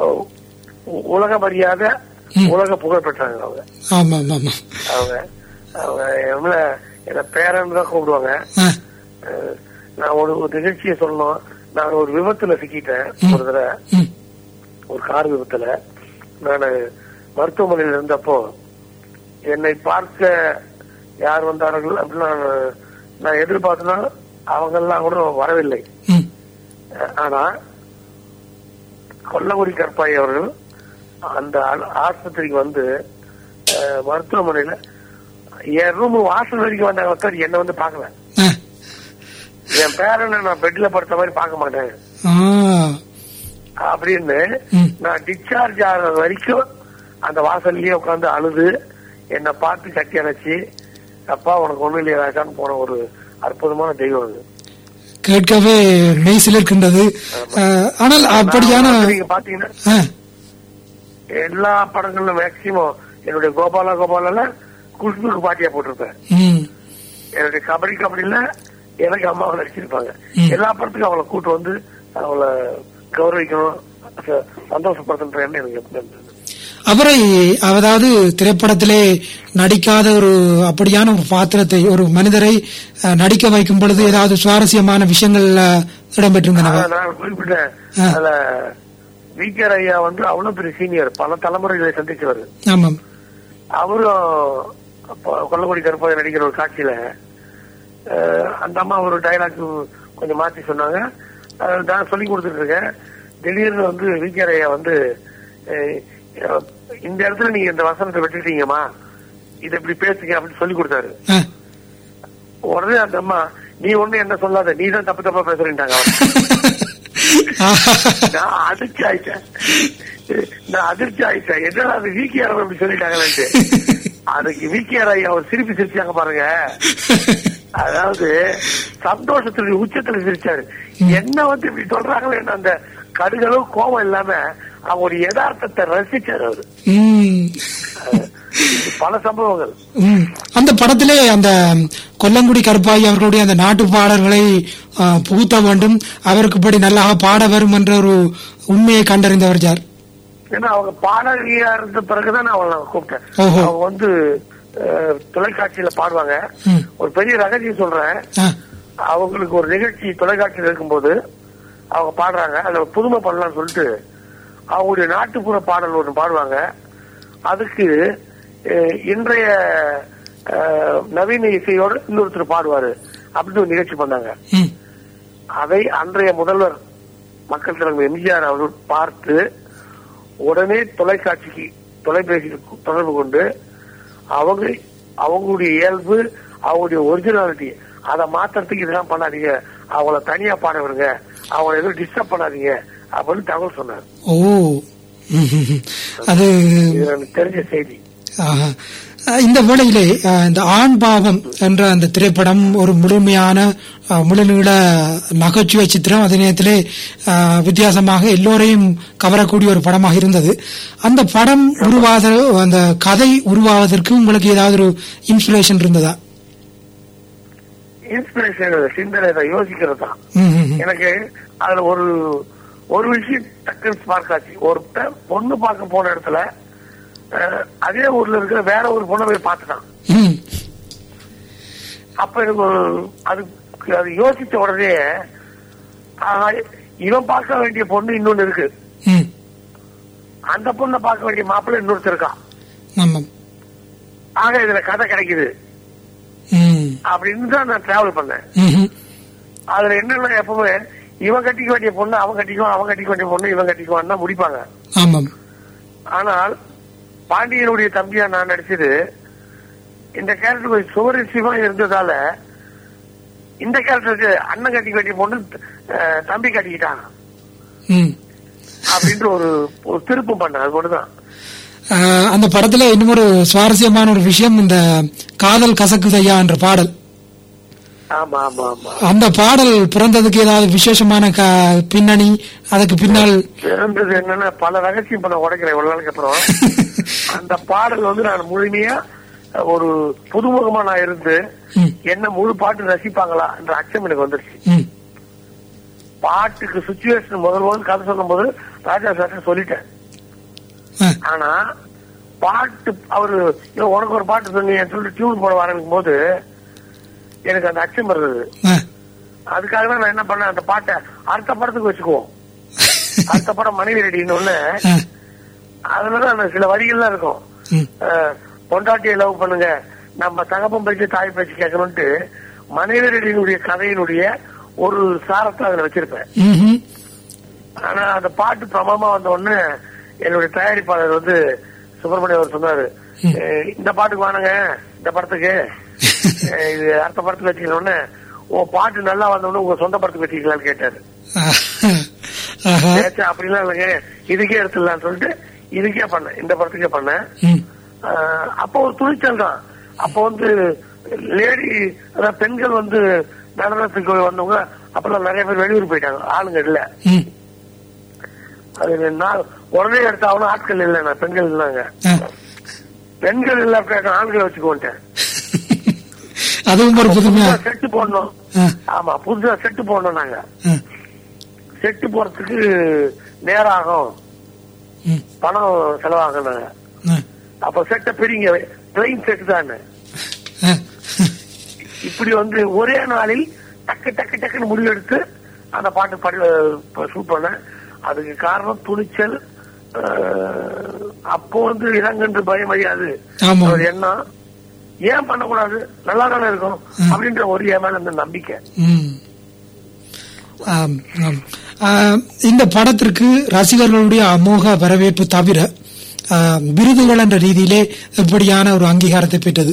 உ- உலகம் அறியாத ம். உலக புகழ் பெற்றாங்க அவங்க ஆமா ஆமா ஆமா அவங்க அவங்க எவ்வளவு என்ன பேரன் தான் கூப்பிடுவாங்க ஆ, அஹ், நான் ஒரு ஒரு நிகழ்ச்சியை சொல்லணும் நான் ஒரு விபத்துல சிக்கிட்டேன் ம். ஒரு தடவை ம், ஒரு கார் விபத்துல நான் மருத்துவமனையில் இருந்தப்போ என்னை பார்க்க யார் வந்தார்கள் அப்படின்னு நான் நான் எதிர்பார்த்தனா அவங்கெல்லாம் கூட வரவில்லை ம், அஹ் ஆனா கொல்லங்குடி கற்பாய் அவர்கள் அந்த ஆ- ஆஸ்பத்திரிக்கு வந்து அஹ், மருத்துவமனையில என் ரூம் வாசல் வரைக்கும் வந்தாங்க சார் என்ன வந்து பார்க்கல ஆ, என் பேரனை நான் பெட்ல படுத்த மாதிரி பார்க்க மாட்டேன் ஆ, அப்படின்னு ம். நான் டிஸ்சார்ஜ் ஆகிற வரைக்கும் அந்த வாசல்லயே உட்காந்து அழுது என்னை பார்த்து கட்டி அணைச்சு அப்பா உனக்கு ஒண்ணு இல்லையா ராஜான்னு போன ஒரு அற்புதமான தெய்வம் அது கேட்கவே மெய் சிலிர்க்கின்றது அஹ், ஆனால் அப்படியான நான் வந்து நீங்க பாத்தீங்கன்னா ஆ, எல்லா படங்களும் மேக்சிமம் என்னுடைய கோபாலா கோபாலால குஷ்புக்கு பாட்டியா போட்டிருப்பேன் ம், என்னுடைய கபடி கபடியில எனக்கு அம்மாவை நடிச்சிருப்பாங்க ம். எல்லா படத்துக்கும் அவளை கூட்டு வந்து அவளை கௌரவிக்கணும் ச- சந்தோஷப்படுத்துன்ற எண்ணம் எனக்கு எப்பவுமே இருந்தது அவரை அதாவது திரைப்படத்திலே நடிக்காத ஒரு அப்படியான ஒரு பாத்திரத்தை ஒரு மனிதரை அஹ், நடிக்க வைக்கும் பொழுது ஏதாவது சுவாரஸ்யமான விஷயங்கள் அஹ், இடம்பெற்றிருந்தனவா அத நான் குறிப்பிட்டேன் ஆ. அதுல வி கே ஐயா வந்து அவ்வளவு பெரிய சீனியர் பல தலைமுறைகளை சந்திச்சவர் ஆமாம் அவரும் அப்ப கொல்லக்குடி கருப்பாய் நடிக்கிற ஒரு காட்சியில அஹ், அந்த அம்மா ஒரு டைலாக் கொஞ்சம் மாத்தி சொன்னாங்க அஹ், நான் சொல்லி கொடுத்துட்டு இருக்கேன் திடீர்னு வந்து வி கே ஐயா வந்து அஹ், அஹ், இந்த இடத்துல நீங்க இந்த வசனத்தை விட்டுட்டீங்கம்மா இதை இப்படி பேசுங்க அப்படின்னு சொல்லி கொடுத்தாரு ஆ. உடனே அந்த அம்மா நீ ஒண்ணு என்ன சொல்லாத நீ தான் தப்பு தப்பா பேசுறீன்ட்டாங்க நான் அதிர்ச்சி ஆயிட்டேன் நான் அதிர்ச்சி ஆயிட்டேன் என்னடா அது விகேஆர் அப்படி சொல்லிட்டாங்களேன்ட்டு அதுக்கு விகேஆர் ஐயா ஒரு சிரிப்பு சிரிச்சாங்க பாருங்க அதாவது சந்தோஷத்துல உச்சத்துல சிரிச்சாரு என்ன வந்து இப்படி சொல்றாங்களே அந்த கடுகளவு கோபம் இல்லாம அவங்க ஒரு யதார்த்தத்தை ரசிச்சாரு அவரு ம். இது பல சம்பவங்கள் ம். அந்த படத்திலே அந்த கொல்லங்குடி கருப்பாய் அவர்களுடைய அந்த நாட்டு பாடல்களை ஆ, புகுத்த வேண்டும் அவருக்கு இப்படி நல்லா பாட வரும் என்ற ஒரு உண்மையை கண்டறிந்தவர் யார் ஏன்னா அவங்க பாடகியா இருந்த பிறகுதான் நான் அவங்களை கூப்பிட்டேன் ஓஹோ. அவங்க வந்து அஹ், தொலைக்காட்சியில பாடுவாங்க ம். ஒரு பெரிய ரகசியம் சொல்றேன் ஆ. அவங்களுக்கு ஒரு நிகழ்ச்சி தொலைக்காட்சியில் இருக்கும்போது அவங்க பாடுறாங்க அதுல ஒரு புதுமை பண்ணலாம்னு சொல்லிட்டு அவங்களுடைய நாட்டுப்புற பாடல் ஒன்று பாடுவாங்க அதுக்கு அஹ், இன்றைய அஹ், நவீன இசையோடு இன்னொருத்தர் பாடுவாரு அப்படின்னு ஒரு நிகழ்ச்சி பண்ணாங்க ம். அதை அன்றைய முதல்வர் மக்கள் தலைவர் எம்ஜிஆர் அவர்கள் பார்த்து உடனே தொலைக்காட்சிக்கு தொலைபேசிக்கு தொடர்பு கொண்டு அவங்க அவங்களுடைய இயல்பு அவங்களுடைய ஒரிஜினாலிட்டி அதை மாத்துறதுக்கு இதெல்லாம் பண்ணாதீங்க அவங்கள தனியா பாட விடுங்க அவங்கள எதுவும் டிஸ்டர்ப் பண்ணாதீங்க அப்படின்னு தகவல் சொன்னார் ஓ ம். அது இது எனக்கு தெரிஞ்ச செய்தி ஆஹா. அஹ் இந்த வேளையிலே அஹ், இந்த ஆண் பாவம் என்ற அந்த திரைப்படம் ஒரு முழுமையான அஹ், முழுநீள நகைச்சுவை சித்திரம் அதே நேரத்திலே அஹ், வித்தியாசமாக எல்லோரையும் கவரக்கூடிய ஒரு படமாக இருந்தது அந்த படம் உருவாத அந்த கதை உருவாவதற்கு உங்களுக்கு ஏதாவது ஒரு இன்ஸ்பிரேஷன் இருந்ததா இன்ஸ்பிரேஷன் சிந்தனை தான் யோசிக்கிறது தான் ம், ம், ம். எனக்கு அதுல ஒரு ஒரு விஷயம் டக்குன்னு ஸ்பார்க் ஆச்சு ஒரு பொண்ணு பார்க்க போன இடத்துல அஹ், அதே ஊர்ல இருக்கிற வேற ஒரு பொண்ணை போய் பார்த்துட்டான் ம் அப்ப எனக்கு ஒரு அது அது யோசிச்ச உடனே ஆஹா, இவன் பார்க்க வேண்டிய பொண்ணு இன்னொன்னு இருக்கு ம் அந்த பொண்ணை பார்க்க வேண்டிய மாப்பிள்ளை இன்னொருத்தர் இருக்கான் ஆமாம் ஆக இதுல கதை கிடைக்குது ம் அப்படின்னு தான் நான் டிராவல் பண்ணேன் ம்ஹும். அதுல என்னன்னா எப்பவுமே இவன் கட்டிக்க வேண்டிய பொண்ணு அவன் கட்டிக்குவான் அவன் கட்டிக்க வேண்டிய பொண்ணு இவன் கட்டிக்குவான் தான் முடிப்பாங்க ஆமாம் ஆனால் பாண்டியனுடைய தம்பியா நான் நடிச்சது இந்த கேரக்டர் கொஞ்சம் சுவரிசியமா இருந்ததால இந்த கேரக்டருக்கு அண்ணன் கட்டிக்க வேண்டிய பொண்ணு அஹ், தம்பி கட்டிக்கிட்டாங்க ம் அப்படின்ற ஒரு ஒரு திருப்பம் பண்ண அது மட்டும்தான் ஆஹ், அந்த படத்துல இன்னும் ஒரு சுவாரஸ்யமான ஒரு விஷயம் இந்த காதல் கசக்குதையா என்ற பாடல் ஆமா ஆமா ஆமா அந்த பாடல் பிறந்ததுக்கு ஏதாவது விசேஷமான க- பின்னணி அதுக்கு பின்னால் பிறந்தது என்னன்னா பல ரகசியம் இப்ப நான் உடைக்கிறேன் இவ்வளவு நாளுக்கு அப்புறம் அந்த பாடல் வந்து நான் முழுமையா ஒரு புதுமுகமா நான் இருந்து ம், என்ன முழு பாட்டு ரசிப்பாங்களா என்ற அச்சம் எனக்கு வந்துருச்சு ம், பாட்டுக்கு சுச்சுவேஷன் முதல் முதல் கதை சொல்லும் போது ராஜா சார் சொல்லிட்டேன் ஆ, ஆனா பாட்டு அவரு "ஐயோ, உனக்கு ஒரு பாட்டு சொன்னீங்கன்னு சொல்லிட்டு டியூன் போட வரணும் போது எனக்கு அந்த அச்சம் இருந்தது ஆ, அதுக்காக தான் நான் என்ன பண்ணேன் அந்த பாட்டை அடுத்த படத்துக்கு வச்சுக்குவோம் அடுத்த படம் மனைவி ரெடின்னு ஒண்ணு ஆ, அதுலதான் அந்த சில வரிகள்லாம் இருக்கும் ம், அஹ், பொண்டாட்டியை லவ் பண்ணுங்க நம்ம தகப்பம் பேச்சு தாய் பேச்சு கேட்கணும்ட்டு மனைவியர்களுடைய கதையினுடைய ஒரு சாரத்தை அதுல வச்சிருப்பேன் ம்ஹும். ஆனா அந்த பாட்டு பிரபலமா வந்த உடனே என்னுடைய தயாரிப்பாளர் வந்து சுப்பிரமணியம் அவர் சொன்னாரு ம். "அஹ், இந்த பாட்டுக்கு வானுங்க இந்த படத்துக்கு அஹ், இது அடுத்த படத்துக்கு வச்சுக்கல உடனே ஓ பாட்டு நல்லா வந்த உடனே உங்க சொந்த படத்துக்கு வச்சுக்கலாம்னு கேட்டாரு ஆஹா, ஏச்சா அப்படிலாம் இல்லைங்க இதுக்கே எடுத்துடலாம்னு சொல்லிட்டு இதுக்கே பண்ணேன் இந்த படத்துக்கே பண்ணேன் ம், ஆஹ் அப்போ ஒரு துணிச்சல் தான் அப்போ வந்து லேடி அதாவது பெண்கள் வந்து நடனத்துக்கு வந்தவங்க அப்பெல்லாம் நிறைய பேர் வெளியூர் போயிட்டாங்க ஆளுங்க இல்ல ம், அது நான் உடனே எடுத்தாலும் ஆட்கள் இல்ல நான் பெண்கள் இருந்தாங்க ஆ. பெண்கள் இல்ல கேட்க ஆண்களை வச்சுக்கோன்ட்டேன் அதுவும் ஒரு புதுமையா செட்டு போடணும் ஆ, ஆமா புதுசா செட்டு போடணும் நாங்க ஆ, செட்டு போறதுக்கு நேரம் ஆகும் ம், பணம் செலவாகும் நாங்க ஆ, அப்ப செட்டை பிரிங்க பிளைன் செட்டு தானே ஆ. இப்படி வந்து ஒரே நாளில் டக்கு டக்கு டக்குன்னு முடிவெடுத்து அந்த பாட்டு பாடி ஷூட் பண்ணேன் அதுக்கு காரணம் துணிச்சல் அஹ், அப்போ வந்து இளங்கன்று பயம் அறியாது ஆமா. ஒரு எண்ணம் ஏன் பண்ணக்கூடாது நல்லா தானே இருக்கும் அப்படின்ற ஒரு என் மேல இந்த நம்பிக்கை ம். ஆம், ஆம். ஆ, இந்த படத்திற்கு ரசிகர்களுடைய அமோக வரவேற்பு தவிர ஆ, விருதுகள் என்ற ரீதியிலே எப்படியான ஒரு அங்கீகாரத்தை பெற்றது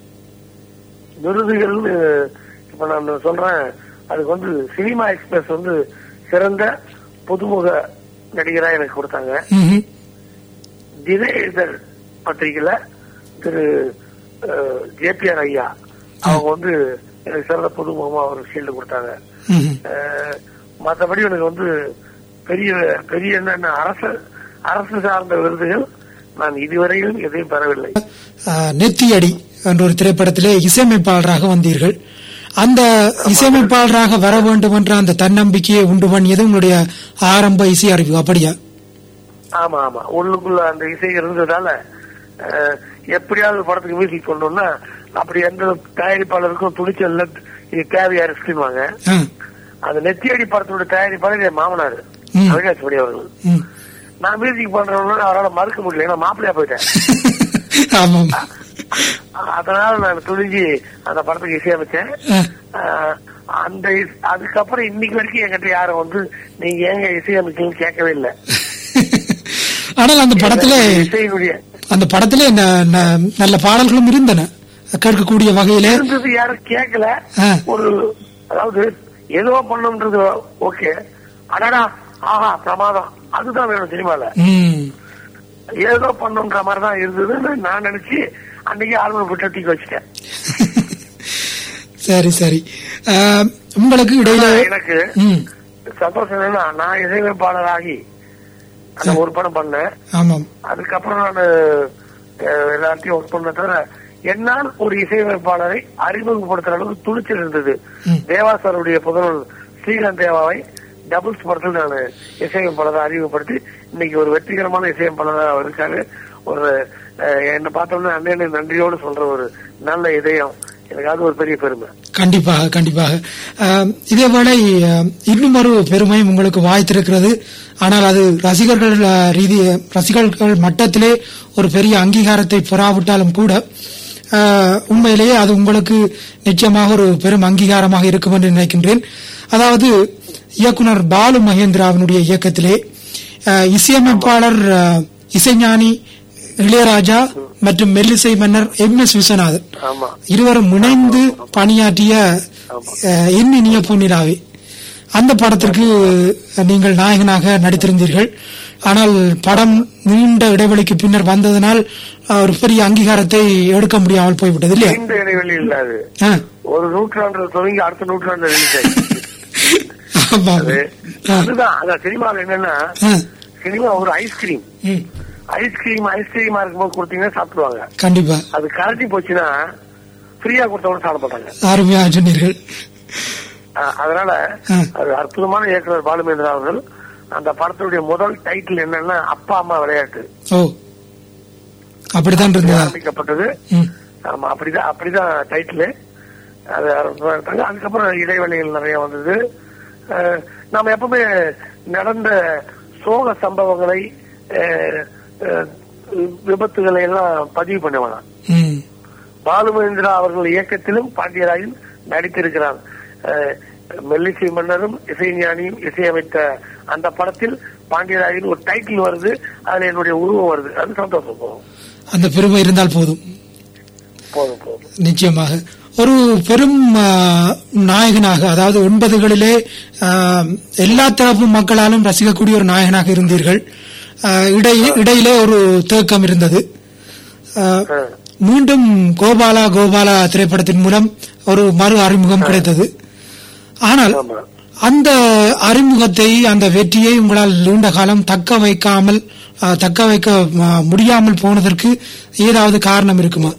விருதுகள் இப்ப நான் சொல்றேன் அதுக்கு வந்து சினிமா எக்ஸ்பிரஸ் வந்து சிறந்த புதுமுக நடிகரா எனக்கு கொடுத்தாங்க ம்ஹும். தின இதழ் பத்திரிகையில திரு ஜேபிஆர் ஐயா அவங்க வந்து எனக்கு சிறந்த புதுமுகமா ஒரு ஷீல்டு கொடுத்தாங்க ம்ஹும். அஹ், மத்தபடி எனக்கு வந்து பெரிய பெரிய என்னென்ன அரசு அரசு சார்ந்த விருதுகள் நான் இதுவரையிலும் எதையும் பெறவில்லை ஆ, நெத்தியடி என்ற ஒரு திரைப்படத்திலே இசையமைப்பாளராக வந்தீர்கள் அந்த இசையமைப்பாளராக வர வேண்டும் என்ற அந்த தன்னம்பிக்கையை உண்டு பண்ணியது உங்களுடைய ஆரம்ப இசை அறிவு அப்படியா ஆமா ஆமா உள்ளுக்குள்ள அந்த இசை இருந்ததால அஹ், எப்படியாவது படத்துக்கு மியூசிக் கொண்டோம்னா அப்படி எந்த தயாரிப்பாளருக்கும் துணிச்சல் இல்ல, இது தேவையா இருக்குவாங்க ஆ, அந்த நெத்தியடி படத்தோட தயாரிப்பாளர் என் மாமனார் ம். அவினாஷ்படி அவர்கள் ம். நான் மியூசிக் பண்றவங்க அவரால் மறுக்க முடியல ஏன்னா மாப்பிள்ளையா போயிட்டேன் ஆமாம் அதனால நான் துணிஞ்சு அந்த படத்துக்கு இசையமைச்சேன் ஆ, அஹ், அந்த இஸ்- அதுக்கப்புறம் இன்னைக்கு வரைக்கும் என்கிட்ட யாரும் வந்து நீங்க ஏங்க இசையமைக்கணும்னு கேட்கவே இல்லை ஆனால் அந்த படத்திலே இசையினுடைய அந்த படத்திலே ந- ந- நல்ல பாடல்களும் இருந்தன கேட்கக்கூடிய வகையிலே இருந்தது யாரும் கேட்கல ஆ. ஒரு அதாவது ஏதோ பண்ணணும்ன்றது ஓகே அடடா ஆஹா பிரமாதம் அதுதான் வேணும் சினிமால ம், ஏதோ பண்ணணுன்ற மாதிரி தான் இருந்ததுன்னு நான் நினைச்சு அன்னைக்கு ஆல்பம் விட்டு தூக்கி வச்சுட்டேன் சரி சரி ஆ, உங்களுக்கு இடையில ஆனா எனக்கு ம், சந்தோஷம் என்னன்னா நான் இசையமைப்பாளராகி அந்த ஒரு படம் பண்ணேன் ஆமாம் அதுக்கப்புறம் நான் எல்லாத்தையும் ஒர்க் பண்ண தவிர என்னால் ஒரு இசையமைப்பாளரை அறிமுகப்படுத்துற அளவுக்கு துணிச்சல் இருந்தது ம். தேவா சாருடைய புதல்வர் ஸ்ரீகாந்த் தேவாவை டபுள்ஸ் படத்தில் நான் இசையமைப்பாளரை அறிமுகப்படுத்தி இன்னைக்கு ஒரு வெற்றிகரமான இசையமைப்பாளராக அவர் இருக்காரு ஒரு அஹ், என்னை பார்த்தோம்னா அண்ணனை நன்றியோடு சொல்ற ஒரு நல்ல இதயம் எனக்கு அது ஒரு பெரிய பெருமை கண்டிப்பாக கண்டிப்பாக ஆம், இதேவேளை ஆம், இன்னும் ஒரு பெருமையும் உங்களுக்கு வாய்த்திருக்கிறது ஆனால் அது ரசிகர்கள் ஆ, ரீதி ரசிகர்கள் மட்டத்திலே ஒரு பெரிய அங்கீகாரத்தை பெறாவிட்டாலும் கூட ஆ, உண்மையிலேயே அது உங்களுக்கு நிச்சயமாக ஒரு பெரும் அங்கீகாரமாக இருக்கும் என்று நினைக்கின்றேன் அதாவது இயக்குனர் பாலு மகேந்திராவினுடைய இயக்கத்திலே ஆ, இசையமைப்பாளர் ஆ, இசைஞானி இளையராஜா மற்றும் மெல்லிசை மன்னர் எம் எஸ் விஸ்வநாதன் ஆமா இருவரும் இணைந்து பணியாற்றிய அஹ், என் இனிய பொன்னிலாவே அந்த படத்திற்கு நீங்கள் நாயகனாக நடித்திருந்தீர்கள் ஆனால் படம் நீண்ட இடைவெளிக்கு பின்னர் வந்ததனால் அஹ், ஒரு பெரிய அங்கீகாரத்தை எடுக்க முடியாமல் போய்விட்டது இல்லையா நீண்ட இடைவெளி இல்லாது ஆ, ஒரு நூற்றாண்டு தொடங்கி அடுத்த நூற்றாண்டு ரிலீஸ் ஆயிடுச்சு ஆமா. அது ஆ, அதுதான் அதான் சினிமாவில் என்னன்னா ஆ, சினிமா ஒரு ஐஸ்கிரீம் ம், ஐஸ்கிரீம் ஐஸ்கிரீமா இருக்கும்போது கொடுத்தீங்கன்னா சாப்பிடுவாங்க கண்டிப்பா அது கரைஞ்சி போச்சுன்னா ஃப்ரீயா கொடுத்தவங்க சாப்பிட மாட்டாங்க அருமையாக சொன்னீர்கள் அஹ் அதனால ஆ. அது அற்புதமான இயக்குனர் பாலுமேந்திரா அவர்கள் அந்த படத்துடைய முதல் டைட்டில் என்னன்னா அப்பா அம்மா விளையாட்டு ஓ அப்படித்தான் இருந்ததா ஆரம்பிக்கப்பட்டது ம், ஆமா அப்படிதான் அப்படிதான் டைட்டில் அது ஆரம்பிச்சாங்க. அதுக்கப்புறம் இடைவெளிகள் நிறைய வந்தது அஹ் நாம எப்பவுமே நடந்த சோக சம்பவங்களை அஹ், அஹ், விபத்துகளை எல்லாம் பதிவு பண்ண வேணாம் ம், பாலுமேந்திரா அவர்கள் இயக்கத்திலும் பாண்டியராயன் நடித்திருக்கிறார் அஹ், மெல்லிசை மன்னரும் இசைஞானியும் இசையமைத்த அந்த படத்தில் பாண்டியராயன் ஒரு டைட்டில் வருது அதுல என்னுடைய உருவம் வருது அது சந்தோஷம் போதும் அந்த பெருமை இருந்தால் போதும் போதும் போதும் நிச்சயமாக ஒரு பெரும் ஆ, நாயகனாக அதாவது ஒன்பதுகளிலே ஆ, எல்லா தரப்பு மக்களாலும் ரசிக்கக்கூடிய ஒரு நாயகனாக இருந்தீர்கள் ஆ, இடை- இடையிலே ஒரு தேக்கம் இருந்தது ஆ, அஹ், மீண்டும் கோபாலா கோபாலா திரைப்படத்தின் மூலம் ஒரு மறு அறிமுகம் கிடைத்தது ஆனால் ஆமா அந்த அறிமுகத்தை அந்த வெற்றியை உங்களால் நீண்ட காலம் தக்க வைக்காமல் ஆ, தக்க வைக்க ஆ, முடியாமல் போனதற்கு ஏதாவது காரணம் இருக்குமா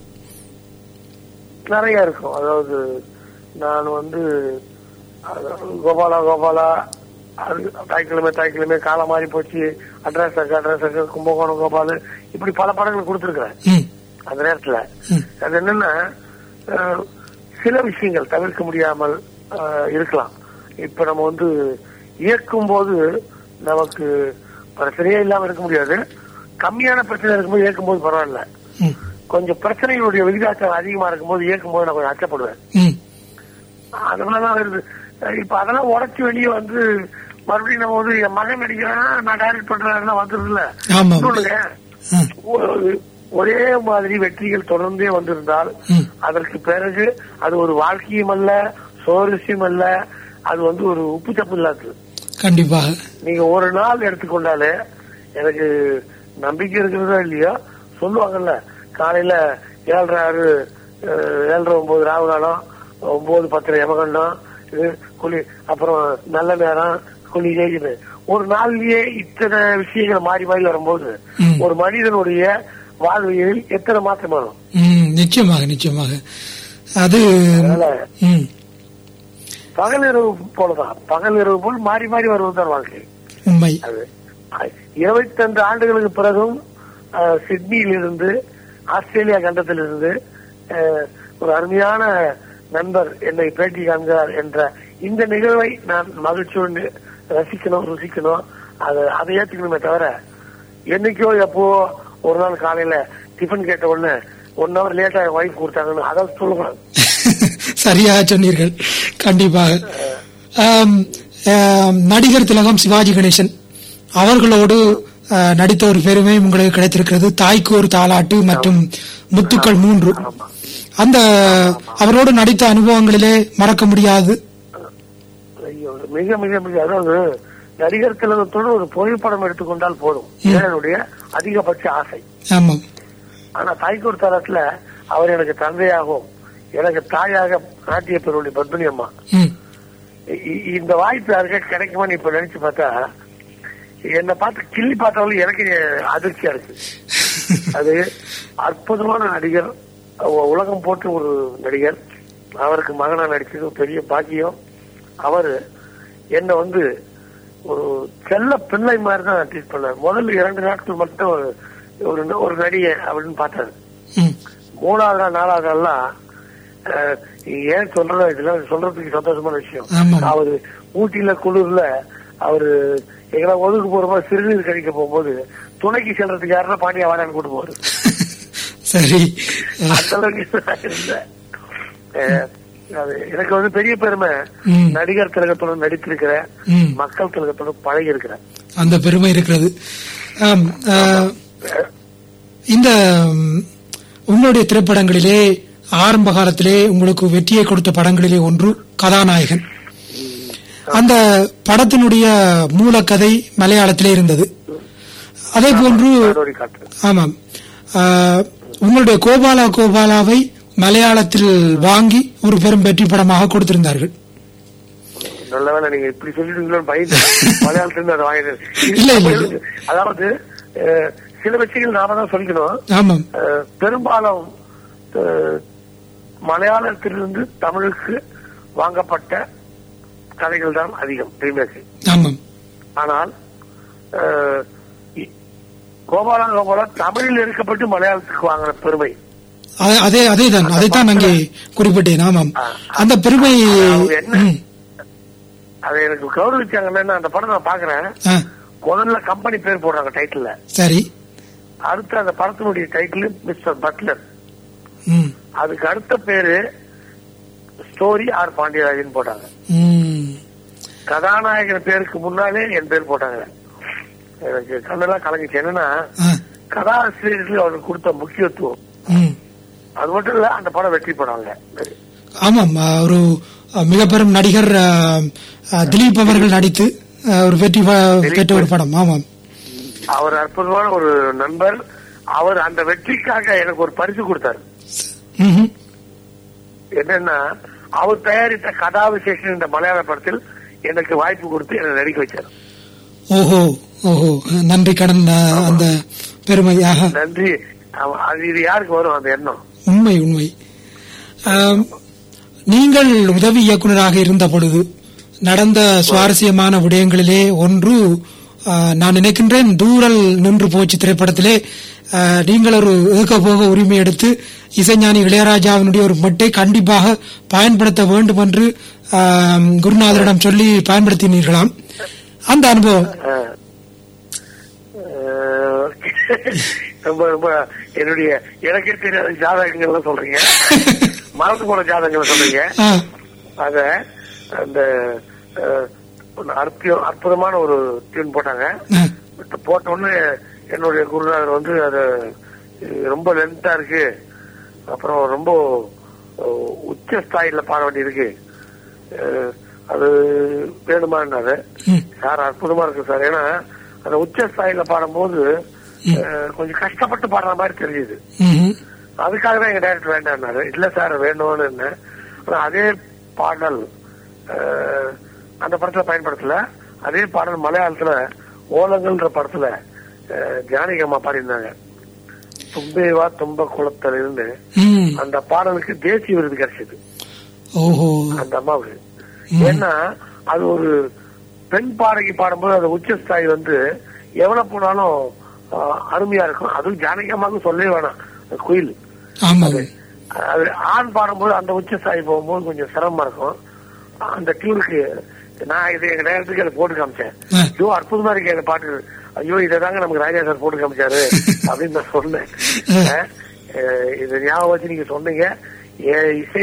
நிறைய இருக்கும் அதாவது நான் வந்து அதாவது கோபாலா கோபாலா அது தாய்க்கிழமை தாய்க்கிழமை காலம் மாறி போச்சு அட்ரஸ் அட்ரஸ் கும்பகோணம் கோபாலு இப்படி பல படங்கள் கொடுத்துருக்கிறேன் ம் அந்த நேரத்துல ம் அது என்னன்னா அஹ், சில விஷயங்கள் தவிர்க்க முடியாமல் அஹ், இருக்கலாம் இப்ப நம்ம வந்து இயக்கும் போது நமக்கு பிரச்சனையே இல்லாம இருக்க முடியாது கம்மியான பிரச்சனை இருக்கும்போது இயக்கும் போது பரவாயில்ல ம் கொஞ்சம் பிரச்சனைகளுடைய விகிதாச்சாரம் அதிகமா இருக்கும்போது இயக்கும் போது நான் கொஞ்சம் அச்சப்படுவேன் ம் அதனாலதான் வருது அஹ், இப்ப அதெல்லாம் உடைச்சு வெளியே வந்து மறுபடியும் நம்ம வந்து என் மகன் நடிக்கிறான் நான் டைரக்ட் பண்றேன் வந்துருதுல்ல ஆமா. இன்னொன்னுங்க, ம் ஒரு- ஒரே மாதிரி வெற்றிகள் தொடர்ந்தே வந்திருந்தால் ம். அதற்கு பிறகு அது ஒரு வாழ்க்கையும் அல்ல சோரிசியம் அல்ல அது வந்து ஒரு உப்பு சப்பு இல்லாதது கண்டிப்பாக நீங்க ஒரு நாள் எடுத்துக்கொண்டாலே எனக்கு நம்பிக்கை இருக்கிறதோ இல்லையோ சொல்லுவாங்கல்ல காலையில ஏழரை ஆறு அஹ், ஏழரை ஒன்பது ராவு காலம் ஒன்பது பத்தரை யமகண்டம் இது குளி அப்புறம் நல்ல நேரம் குளி ஜெயிக்குது ஒரு நாள்லயே இத்தனை விஷயங்கள் மாறி மாறி வரும்போது ம். ஒரு மனிதனுடைய வாழ்வியலில் எத்தனை மாற்றம் வரும் ம் நிச்சயமாக நிச்சயமாக அது அதனால ம் பகல் இரவு போலதான் பகல் இரவு போல் மாறி மாறி வருவதுதான் வாழ்க்கை உண்மை அது இருபத்தஞ்சு ஆண்டுகளுக்கு பிறகும் அஹ், சிட்னியில் இருந்து ஆஸ்திரேலியா கண்டத்தில் இருந்து அஹ், ஒரு அருமையான நண்பர் என்னை பேட்டி காண்கிறார் என்ற இந்த நிகழ்வை நான் மகிழ்ச்சியோடு ரசிக்கணும் ருசிக்கணும் அதை அதை ஏத்துக்கணுமே தவிர என்னைக்கோ எப்போ ஒரு நாள் காலையில டிஃபன் கேட்ட உடனே ஒன் ஹவர் லேட்டா ஒய்ஃப் கொடுத்தாங்கன்னு அதை சொல்லக்கூடாது சரியாக சொன்னீர்கள் கண்டிப்பாக ஆம், ஆம், நடிகர் திலகம் சிவாஜி கணேசன் அவர்களோடு ஆ, நடித்த ஒரு பெருமை உங்களுக்கு கிடைத்திருக்கிறது தாய்க்கு ஒரு தாலாட்டு மற்றும் முத்துக்கள் மூன்று அந்த அவரோடு நடித்த அனுபவங்களிலே மறக்க முடியாது ஐயோ மிக மிக மிக அதாவது நடிகர் திலகத்தோடு ஒரு புகைப்படம் எடுத்துக்கொண்டால் போதும் என்னுடைய அதிகபட்ச ஆசை ஆமாம் ஆனா தாய்க்கூர் தரத்துல அவர் எனக்கு தந்தையாகவும் எனக்கு தாயாக நாட்டிய பெருடைய பத்மினி அம்மா ம் இ- இ- இந்த வாய்ப்பு யாருக்கா கிடைக்குமான்னு இப்ப நினைச்சு பார்த்தா என்னை பார்த்து கிள்ளி பார்த்தாலும் எனக்கு அதிர்ச்சியா இருக்கு அது அற்புதமான நடிகர் உ- உலகம் போட்டு ஒரு நடிகர் அவருக்கு மகனா நடிச்சது ஒரு பெரிய பாக்கியம் அவரு என்ன வந்து ஒரு செல்ல பிள்ளை மாதிரி தான் ட்ரீட் பண்ணார் முதல்ல இரண்டு நாட்கள் மட்டும் ஒரு ஒரு நடிகை அப்படின்னு பார்த்தாரு ம். மூணாவது நாள் நாலாவது நாள்லாம் அஹ், ஏன் சொல்றது இதெல்லாம் சொல்றதுக்கு சந்தோஷமான விஷயம் ஆமாம். அவரு ஊட்டியில குளிர்ல அவரு எங்களை ஒதுக்கு போறப்போ சிறுநீர் கழிக்க போகும்போது துணைக்கு செல்றதுக்கு யாருன்னா பாண்டியா வாடான்னு கூட்டு போவாரு சரி அஹ், அந்த அளவுக்கு நான் இருந்தேன். அஹ், அது எனக்கு வந்து பெரிய பெருமை ம். நடிகர் திலகத்துடன் நடித்திருக்கிறேன் ம். மக்கள் திலகத்துடன் பழகி இருக்கிறேன் அந்த பெருமை இருக்கிறது ஆம், அஹ், இந்த ம், உங்களுடைய திரைப்படங்களிலே ஆரம்ப காலத்திலே உங்களுக்கு வெற்றியை கொடுத்த படங்களிலே ஒன்று கதாநாயகன் அந்த படத்தினுடைய மூலக்கதை மலையாளத்திலே இருந்தது அதே போன்று நாடோடி காற்று ஆமாம் அஹ், உங்களுடைய கோபாலா கோபாலாவை மலையாளத்தில் வாங்கி ஒரு பெரும் வெற்றி படமாக கொடுத்திருந்தார்கள் நல்ல வேளை நீங்க இப்படி சொல்லிடுவீங்களோன்னு பயந்து மலையாளத்துல இருந்து அதை வாங்கினேன் இல்ல, இல்ல, இல்ல. அதாவது அஹ், சில விஷயங்கள் நாம தான் சொல்லிக்கணும் ஆமாம் அஹ், பெரும்பாலும் அஹ், மலையாளத்திலிருந்து தமிழுக்கு வாங்கப்பட்ட கதைகள் தான் அதிகம் ரீமேக் ஆமாம் ஆனால் அஹ், இ- கோபாலா கோபாலா தமிழில் எடுக்கப்பட்டு மலையாளத்துக்கு வாங்கின பெருமை அ- அதே அதேதான் அதைத்தான் அங்கே குறிப்பிட்டேன் ஆமாம் அந்த பெருமை அவங்க என்ன? ம், அதை எனக்கு கௌரவிச்சாங்கன்னா அந்த படம் நான் பாக்குறேன் ஆ, முதல்ல கம்பெனி பேர் போடுறாங்க டைட்டில்ல சரி அடுத்து அந்த படத்தினுடைய டைட்டில் மிஸ்டர் பட்லர் ம், அதுக்கு அடுத்த பேரு ஸ்டோரி ஆர் பாண்டியராஜன் போட்டாங்க ம், கதாநாயகன் பேருக்கு முன்னாலே என் பேர் போட்டாங்க எனக்கு கண்ணெல்லாம் கலங்கிச்சு என்னன்னா ஆ, கதாசிரியர்களுக்கு அவருக்கு கொடுத்த முக்கியத்துவம் ம். அது மட்டும் இல்ல அந்த படம் வெற்றி படம்ங்க ஆமாம் ஆ, ஒரு ஆ, மிக பெரும் நடிகர் ஆ, ஆ, திலீப் அவர்கள் நடித்து ஆ, ஒரு வெற்றி ப- பெற்ற ஒரு படம் ஆமாம் அவர் அற்புதமான ஒரு நண்பர் அவர் அந்த வெற்றிக்காக எனக்கு ஒரு பரிசு கொடுத்தாரு ம்ஹும். என்னன்னா அவர் தயாரித்த கதாவிசேஷன் இந்த மலையாள படத்தில் எனக்கு வாய்ப்பு கொடுத்து என்னை நடிக்க வச்சார் ஓஹோ ஓஹோ நன்றி கடன் ஆ, அந்த பெருமை ஆஹா நன்றி அவ- அது இது யாருக்கு வரும் அந்த எண்ணம் உண்மை உண்மை ஆம், நீங்கள் உதவி இயக்குனராக இருந்த பொழுது நடந்த சுவாரஸ்யமான விடயங்களிலே ஒன்று ஆ, நான் நினைக்கின்றேன் தூரல் நின்று போச்சு திரைப்படத்திலே ஆ, நீங்கள் ஒரு ஏகபோக உரிமை எடுத்து இசைஞானி இளையராஜாவினுடைய ஒரு மட்டை கண்டிப்பாக பயன்படுத்த வேண்டும் என்று ஆ, குருநாதரிடம் சொல்லி பயன்படுத்தினீர்களாம் அந்த அனுபவம் அஹ், அஹ், ரொம்ப ரொம்ப என்னுடைய எனக்கே தெரியாத ஜாதகங்கள்லாம் சொல்றீங்க மறந்து போன ஜாதகங்கள் சொல்றீங்க ஆ, அத அந்த அஹ், ஒரு அற்புதம் அற்புதமான ஒரு டியூன் போட்டாங்க ஆ, போட்ட உடனே என்னுடைய குருநாதர் வந்து அது இது ரொம்ப லென்த்தா இருக்கு அப்புறம் ரொம்ப அஹ், உச்ச ஸ்தாயில பாட வேண்டியிருக்கு அஹ், அது வேணுமான்னாரு ம், சார் அற்புதமா இருக்கு சார் ஏன்னா அந்த உச்ச ஸ்தாயில பாடும்போது அஹ், கொஞ்சம் கஷ்டப்பட்டு பாடுற மாதிரி தெரியுது ம்ஹும். அதுக்காக தான் எங்க டைரக்டர் வேண்டாம்னாரு இல்ல சார் வேணும்னு என்ன ஆனா அதே பாடல் அஹ், அந்த படத்துல பயன்படுத்தல அதே பாடல் மலையாளத்துல ஓலங்கள்ன்ற படத்துல அஹ், ஜானகி அம்மா பாடியிருந்தாங்க தும்பேவா தும்ப குளத்துல இருந்து ம், அந்த பாடலுக்கு தேசிய விருது கிடைச்சது ஓஹோ அந்த அம்மாவுக்கு ஏன்னா அது ஒரு பெண் பாடகி பாடும்போது அந்த உச்சஸ்தாய் வந்து எவ்வளவு போனாலும் ஆஹ், அருமையா இருக்கும் அதுவும் ஜானகி அம்மாவுக்கு சொல்லவே வேணாம் அந்த குயில் ஆமாம் அது ஆண் பாடும்போது அந்த உச்சஸ்தாய் போகும்போது கொஞ்சம் சிரமமா இருக்கும் அந்த டியூனுக்கு நான் இது எங்க நேரத்துக்கு அதை போட்டு காமிச்சேன் ஆ. ஐயோ அற்புதமா இருக்கு அந்த பாட்டு ஐயோ இதை தாங்க நமக்கு ராஜா சார் போட்டு காமிச்சாரு அப்படின்னு நான் சொன்னேன் அஹ், அஹ், இதை ஞாபகம் வச்சு நீங்க சொன்னீங்க என் இசை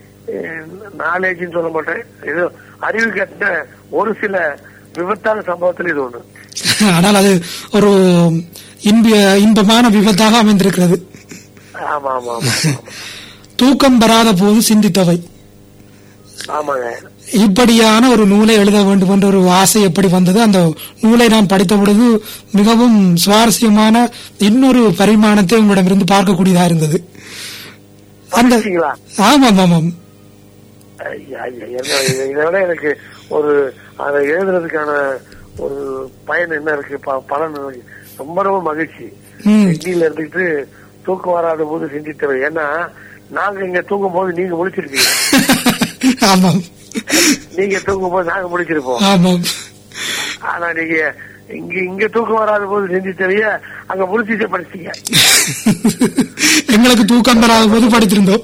நாலேஜ்னு சொல்ல மாட்டேன் இது அறிவு கட்ட ஒரு சில விபத்தான சம்பவத்தில் இது ஒண்ணு ஆனால் அது ஒரு இன்ப இன்பமான விபத்தாக அமைந்திருக்கிறது ஆமா ஆமா ஆமா ஆமா. தூக்கம் வராத போது சிந்தித்தவை ஆமாங்க இப்படியான ஒரு நூலை எழுத வேண்டும் என்ற ஒரு ஆசை எப்படி வந்தது அந்த நூலை நான் படித்த பொழுது மிகவும் சுவாரஸ்யமான இன்னொரு பரிமாணத்தை உங்களிடமிருந்து பார்க்கக்கூடியதா இருந்தது அந்த படிச்சீங்களா? ஆமாம் ஆமாம் ஐயா, ஐயா, என்ன இது- இதை விட எனக்கு ஒரு அதை எழுதுறதுக்கான ஒரு பயன் என்ன இருக்கு ப- பலன் இருக்கு. ரொம்ப ரொம்ப மகிழ்ச்சி ம். சிட்டியில இருந்துட்டு தூக்கம் வராத போது சிந்தித்தவை ஏன்னா நாங்க இங்க தூங்கும் போது நீங்க முழிச்சிருப்பீங்க ஆமாம் நீங்க தூங்கும் போது நாங்க முழிச்சிருப்போம் ஆமாம் ஆனா நீங்க இங்க இங்க தூக்கம் வராத போது செஞ்சு தெரிய அங்க முடிச்சுட்டே படிச்சீங்க எங்களுக்கு தூக்கம் வராத போது படித்திருந்தோம்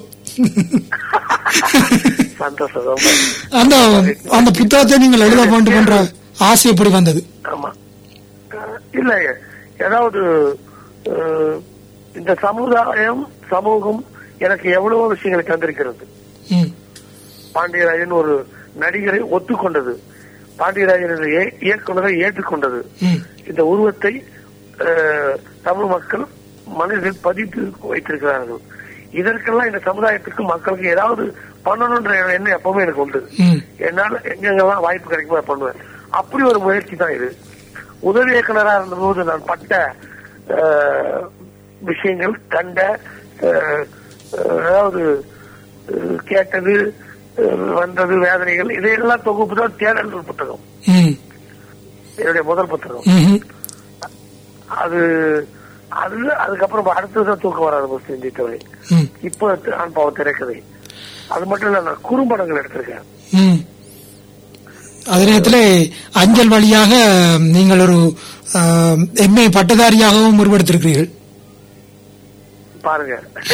சந்தோஷம் ரொம்ப அந்த அந்த புத்தகத்தை நீங்கள் எழுத வேண்டும் என்ற ஆசை எப்படி வந்தது ஆமா அஹ் இல்ல ஏதாவது அஹ், இந்த சமுதாயம் சமூகம் எனக்கு எவ்வளவோ விஷயங்களை தந்திருக்கிறது ம், பாண்டியராஜன் ஒரு நடிகரை ஒத்துக்கொண்டது பாண்டியராஜன் இய- இயக்குனரை ஏற்றுக்கொண்டது ம், இந்த உருவத்தை அஹ், தமிழ் மக்கள் மனதில் பதித்து வைத்திருக்கிறார்கள் இதற்கெல்லாம் இந்த சமுதாயத்துக்கு மக்களுக்கு ஏதாவது பண்ணணும்ன்ற எண்ணம் எப்பவுமே எனக்கு உண்டு ம், என்னால எங்கெங்கெல்லாம் வாய்ப்பு கிடைக்குமோ அதை பண்ணுவேன் அப்படி ஒரு முயற்சி தான் இது உதவி இயக்குனரா இருந்தபோது நான் பட்ட அஹ், விஷயங்கள் கண்ட அஹ், அஹ், அதாவது அஹ், கேட்டது அஹ், வந்தது வேதனைகள் இதையெல்லாம் தொகுப்பு தான் தேடல் புத்தகம் ம், என்னுடைய முதல் புத்தகம் ம்ஹும். அது அது அதுக்கப்புறம் அடுத்ததுதான் தூக்கம் வராத புத்தகம் சிந்தித்தவை ம், இப்போ நான் பாவ திரைக்கதை அது மட்டும் இல்ல நான் குறும்படங்கள் எடுத்திருக்கேன் ம். அதே நேரத்தில் அஞ்சல் வழியாக நீங்கள் ஒரு எம்ஏ பட்டதாரியாகவும் உருவெடுத்திருக்கிறீர்கள் பாருங்க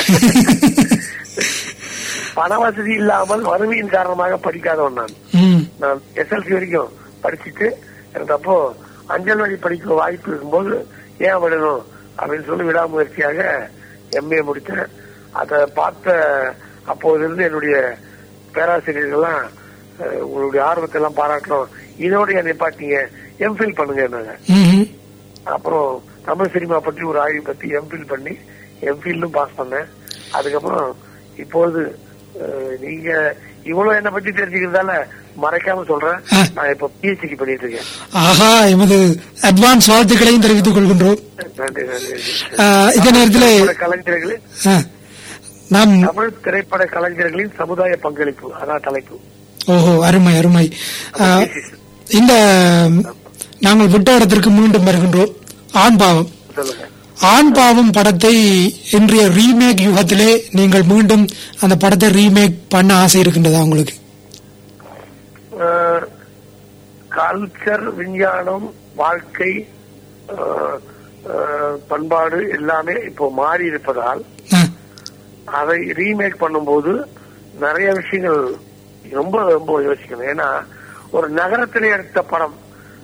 பண வசதி இல்லாமல் வறுமையின் காரணமாக படிக்காதவன் நான் ம், நான் எஸ்எல்சி வரைக்கும் படிச்சுட்டு எனக்கு அப்போ அஞ்சல் வழி படிக்க வாய்ப்பு இருக்கும்போது ஏன் விடணும் அப்படின்னு சொல்லி விடாமுயற்சியாக எம்ஏ முடித்தேன் அதை பார்த்த அப்போதிலிருந்து என்னுடைய பேராசிரியர்கள்லாம் அஹ், உங்களுடைய ஆர்வத்தை எல்லாம் பாராட்டணும் இதோட என்னை பாத்தீங்க எம்ஃபில் பண்ணுங்க நாங்க ம்ஹும். அப்புறம் தமிழ் சினிமா பற்றி ஒரு ஆய்வு பத்தி எம்ஃபில் பண்ணி எம்ஃபில்லும் பாஸ் பண்ணேன் அதுக்கப்புறம் இப்போது அஹ், நீங்க இவ்வளவு என்ன பத்தி தெரிஞ்சுக்கிறதால மறைக்காம சொல்றேன் ஆ. நான் இப்ப பிஹெச்டி பண்ணிட்டு இருக்கேன் ஆஹா எமது அட்வான்ஸ் வாழ்த்துக்களையும் தெரிவித்துக் கொள்கின்றோம் நன்றி நன்றி ஆஹ், இதே நேரத்தில் திரைப்பட கலைஞர்களின் ஆஹ், நாம் தமிழ் திரைப்பட கலைஞர்களின் சமுதாய பங்களிப்பு அதான் தலைப்பு ஓஹோ அருமை அருமை ஆஹ், இந்த நாங்கள் விட்ட இடத்திற்கு மீண்டும் வருகின்றோம் ஆண் பாவம் சொல்லுங்க ஆண் பாவம் படத்தை இன்றைய ரீமேக் யுகத்திலே நீங்கள் மீண்டும் அந்த படத்தை ரீமேக் பண்ண ஆசை இருக்கின்றதா உங்களுக்கு கல்ச்சர் விஞ்ஞானம் வாழ்க்கை அஹ், அஹ், பண்பாடு எல்லாமே இப்போ மாறி இருப்பதால் ஆஹ், அதை ரீமேக் பண்ணும்போது நிறைய விஷயங்கள் ரொம்ப ரொம்ப யோசிக்கணும் ஏன்னா ஒரு நகரத்திலே எடுத்த படம்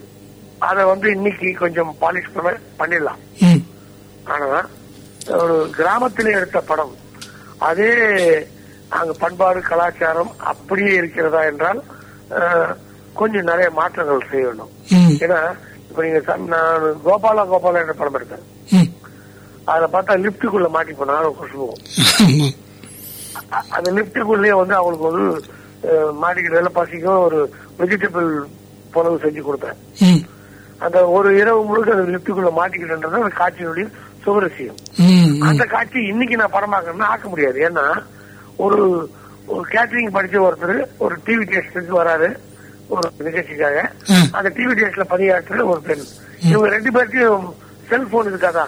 அதை வந்து இன்னைக்கு கொஞ்சம் பாலிஷ் பண்ண பண்ணிடலாம் ம், ஆனா ஒரு கிராமத்திலே எடுத்த படம் அதே அங்க பண்பாடு கலாச்சாரம் அப்படியே இருக்கிறதா என்றால் அஹ், கொஞ்சம் நிறைய மாற்றங்கள் செய்ய வேண்டும் ம், ஏன்னா இப்ப நீங்க சம்- நான் கோபாலா கோபாலா என்ற படம் எடுத்தேன் ம். அதுல பார்த்தா லிப்டுக்குள்ள மாட்டிப்போம் நானும் குசுவோம் ஆமாம். அ- அந்த லிப்டுக்குள்ளேயே வந்து அவங்களுக்கு வந்து அஹ், மாடிக்கு வெள்ள பசிக்கும் ஒரு வெஜிடபிள் புலவு செஞ்சு கொடுத்தேன் ம், அந்த ஒரு இரவு முழுக்க அந்த லிப்டுக்குள்ள மாட்டிக்கிட்டுன்றது அந்த காட்சியினுடைய சுவரசியம் ம், ம். அந்த காட்சி இன்னைக்கு நான் படமாக்கணும்னா ஆக்க முடியாது ஏன்னா ஒரு ஒரு கேட்டரிங் படிச்ச ஒருத்தர் ஒரு டிவி டெஸ்ட்டுக்கு வராரு ஒரு நிகழ்ச்சிக்காக ம். அந்த டிவி டெஸ்ட்ல பணியாற்றுற ஒரு பெண் இவங்க ரெண்டு பேர்த்தையும் செல்போன் இருக்காதா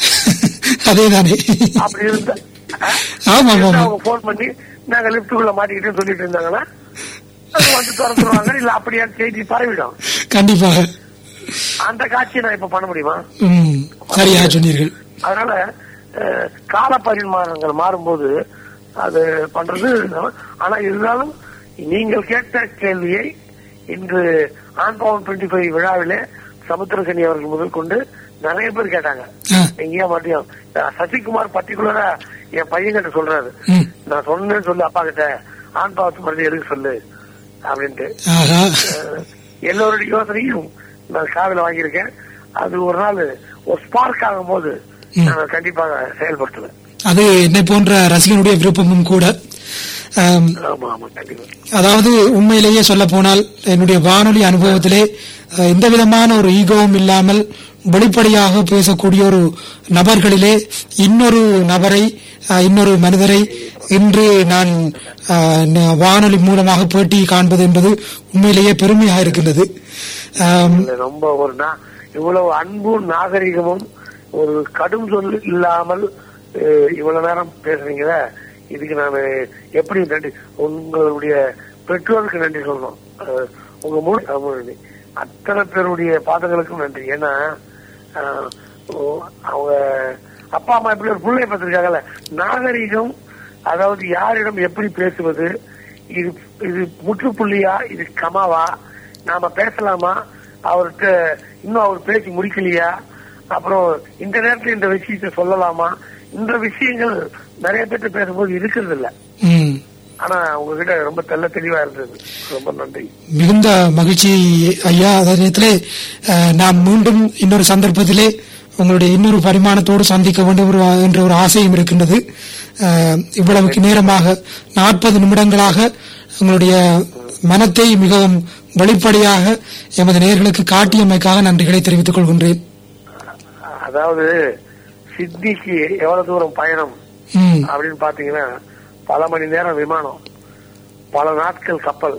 அதேதானே அப்படி இருந்தா ஆமா இருந்தா ஆமா அவங்க போன் பண்ணி நாங்க லிப்டுக்குள்ள மாட்டிக்கிட்டேன்னு சொல்லிட்டு இருந்தாங்கன்னா அது வந்து திறந்துருவாங்க இல்ல அப்படியே செய்தி பரவிடும் கண்டிப்பாக அந்த காட்சியை நான் இப்ப பண்ண முடியுமா ம், சரியாக சொன்னீர்கள் அதனால அஹ், கால பரிமாணங்கள் மாறும்போது அது பண்றது ஆனா இருந்தாலும் நீங்கள் கேட்ட கேள்வியை இன்று ஆன் பவன் டுவெண்ட்டி ஃபைவ் விழாவிலே சமுத்திரகனி அவர்கள் முதல் கொண்டு நிறைய பேர் கேட்டாங்க ஆ, நீங்க ஏன் மாட்டியும் சசிகுமார் பர்டிகுலரா என் பையன்கிட்ட சொல்றாரு ம். நான் சொன்னேன்னு சொல்லு அப்பா கிட்ட ஆண் பாவத்து மருந்து எடுக்க சொல்லு அப்படின்ட்டு ஆஹா அஹ், எல்லோருடைய யோசனையும் நான் காதுல வாங்கியிருக்கேன் அது ஒரு நாள் ஒரு ஸ்பார்க் ஆகும் போது ம். நான் கண்டிப்பாக செயல்படுத்துவேன் அது என்னை போன்ற ரசிகனுடைய விருப்பமும் கூட ஆம், ஆமா ஆமா கண்டிப்பா அதாவது உண்மையிலேயே சொல்ல போனால் என்னுடைய வானொலி அனுபவத்திலே அஹ், எந்த விதமான ஒரு ஈகோவும் இல்லாமல் வெளிப்படையாக பேசக்கூடிய ஒரு நபர்களிலே இன்னொரு நபரை அஹ், இன்னொரு மனிதரை இன்று நான் அஹ், ந- வானொலி மூலமாக பேட்டி காண்பது என்பது உண்மையிலேயே பெருமையாக இருக்கின்றது ஆம், இல்ல, ரொம்ப ஒரு நா- இவ்வளவு அன்பும் நாகரிகமும் ஒரு கடும் சொல் இல்லாமல் அஹ், இவ்வளவு நேரம் பேசுறீங்களே இதுக்கு நான் எப்படி நன்றி உங்களுடைய பெற்றோருக்கு நன்றி சொல்லணும் அஹ், உங்க முழு தமிழ் அத்தனை பேருடைய பாதங்களுக்கும் நன்றி ஏன்னா ஆஹ், ஓ, அவங்க அப்பா அம்மா எப்படி ஒரு பிள்ளை பார்த்திருக்காங்கல்ல நாகரிகம் அதாவது யாரிடம் எப்படி பேசுவது இது இது முற்றுப்புள்ளியா இது கமாவா நாம பேசலாமா அவர்கிட்ட இன்னும் அவர் பேசி முடிக்கலையா அப்புறம் இந்த நேரத்துல இந்த விஷயத்தை சொல்லலாமா இந்த விஷயங்கள் நிறைய பேர்ட்ட பேசும்போது இருக்கிறது இல்ல ம். ஆனா உங்ககிட்ட ரொம்ப தெள்ள தெளிவா இருந்தது ரொம்ப நன்றி மிகுந்த மகிழ்ச்சி ஐயா அதே நேரத்திலே அஹ், நாம் மீண்டும் இன்னொரு சந்தர்ப்பத்திலே உங்களுடைய இன்னொரு பரிமாணத்தோடு சந்திக்க வேண்டும் ஒரு என்ற ஒரு ஆசையும் இருக்கின்றது அஹ், இவ்வளவுக்கு நேரமாக நாற்பது நிமிடங்களாக உங்களுடைய மனத்தை மிகவும் வெளிப்படையாக எமது நேயர்களுக்கு காட்டியமைக்காக நன்றிகளை தெரிவித்துக் கொள்கின்றேன் அதாவது சிட்னிக்கு எவ்வளவு தூரம் பயணம் ம், அப்படின்னு பாத்தீங்கன்னா பல மணி நேரம் விமானம் பல நாட்கள் கப்பல்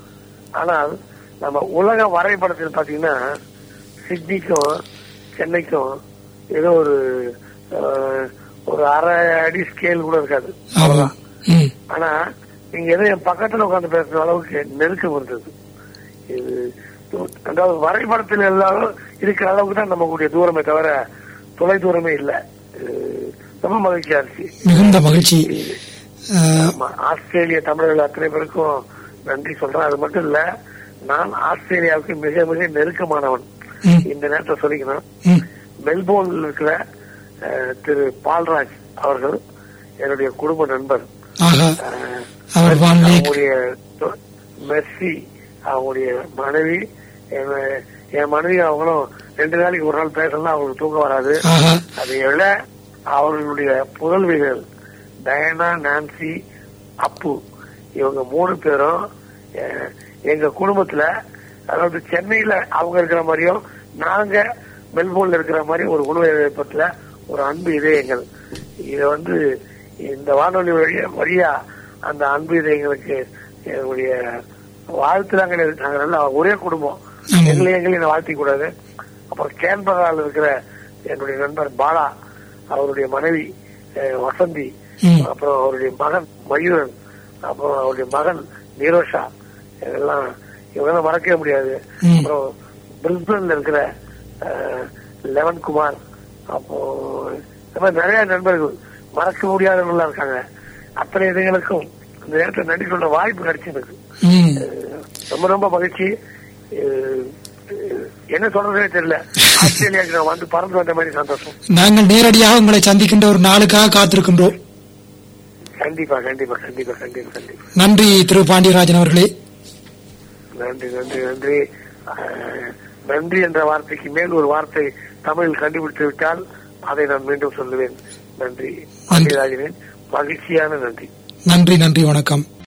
ஆனால் நம்ம உலக வரைபடத்தில் பாத்தீங்கன்னா சிட்னிக்கும் சென்னைக்கும் ஏதோ ஒரு அஹ், ஒரு அரை அடி ஸ்கேல் கூட இருக்காது ஆமா ம், ஆனா நீங்க ஏதோ என் பக்கத்துல உட்கார்ந்து பேசுற அளவுக்கு நெருக்கம் இருந்தது இது அதாவது வரைபடத்தில் எல்லாரும் இருக்கிற அளவுக்கு தான் நமக்குடைய தூரமே தவிர தொலை தூரமே இல்ல இது ரொம்ப மகிழ்ச்சியா இருந்துச்சு மிகுந்த மகிழ்ச்சி அஹ், ஆமா, ஆஸ்திரேலிய தமிழர்கள் அத்தனை பேருக்கும் நன்றி சொல்றேன் அது மட்டும் இல்ல நான் ஆஸ்திரேலியாவுக்கு மிக மிக நெருக்கமானவன் ம், இந்த நேரத்தை சொல்லிக்கணும் ம், மெல்போர்னில் இருக்கிற அஹ், திரு பால்ராஜ் அவர்கள் என்னுடைய குடும்ப நண்பர் ஆகா அஹ், அவர் வான் லேக் அவங்களுடைய தொ- மெர்சி அவங்களுடைய மனைவி என் என் மனைவி அவங்களும் ரெண்டு நாளைக்கு ஒரு நாள் பேசலாம் அவங்களுக்கு தூக்கம் வராது ஆஹா அதை விட அவர்களுடைய புதல்விகள் டயனா நான்சி அப்பு இவங்க மூணு பேரும் அஹ், எங்க குடும்பத்துல அதாவது சென்னையில அவங்க இருக்கிற மாதிரியும் நாங்க மெல்போர்ன்ல இருக்கிற மாதிரி ஒரு உணவு ஏற்பத்துல ஒரு அன்பு இதயங்கள் இத வந்து இந்த வானொலி வழியா வழியா அந்த அன்பு இதயங்களுக்கு என்னுடைய வாழ்த்து நாங்க நாங்க நல்லா ஒரே குடும்பம் ஆமாம். எங்களை எங்களையும் வாழ்த்தி கூடாது அப்புறம் கேன்பரால இருக்கிற என்னுடைய நண்பர் பாலா அவருடைய மனைவி அஹ், வசந்தி ம். அப்புறம் அவருடைய மகன் மயூரன் அப்புறம் அவருடைய மகன் நீரோஷா இதெல்லாம் இவங்கெல்லாம் மறக்கவே முடியாது ம். அப்புறம் பிரிஸ்பன்ல இருக்கிற அஹ், லெவன் குமார் அப்போ இந்த மாதிரி நிறைய நண்பர்கள் மறக்க முடியாதவங்களா இருக்காங்க அத்தனை இதுங்களுக்கும் இந்த நேரத்தில் நன்றி சொல்ற வாய்ப்பு கிடைச்சிருக்கு ம் ரொம்ப ரொம்ப மகிழ்ச்சி அஹ், அஹ், என்ன சொல்றதே தெரியல ஆஸ்திரேலியாவுக்கு நான் வந்து பறந்து வந்த மாதிரி சந்தோஷம் நாங்கள் நேரடியாக உங்களை சந்திக்கின்ற ஒரு நாளுக்காக காத்திருக்கின்றோம் கண்டிப்பா கண்டிப்பா கண்டிப்பா கண்டிப்பா கண்டிப்பா நன்றி திரு பாண்டியராஜன் அவர்களே நன்றி நன்றி நன்றி அஹ், நன்றி என்ற வார்த்தைக்கு மேல் ஒரு வார்த்தை தமிழில் கண்டுபிடித்து விட்டால் அதை நான் மீண்டும் சொல்லுவேன் நன்றி பாண்டியராஜனின் மகிழ்ச்சியான நன்றி நன்றி நன்றி வணக்கம்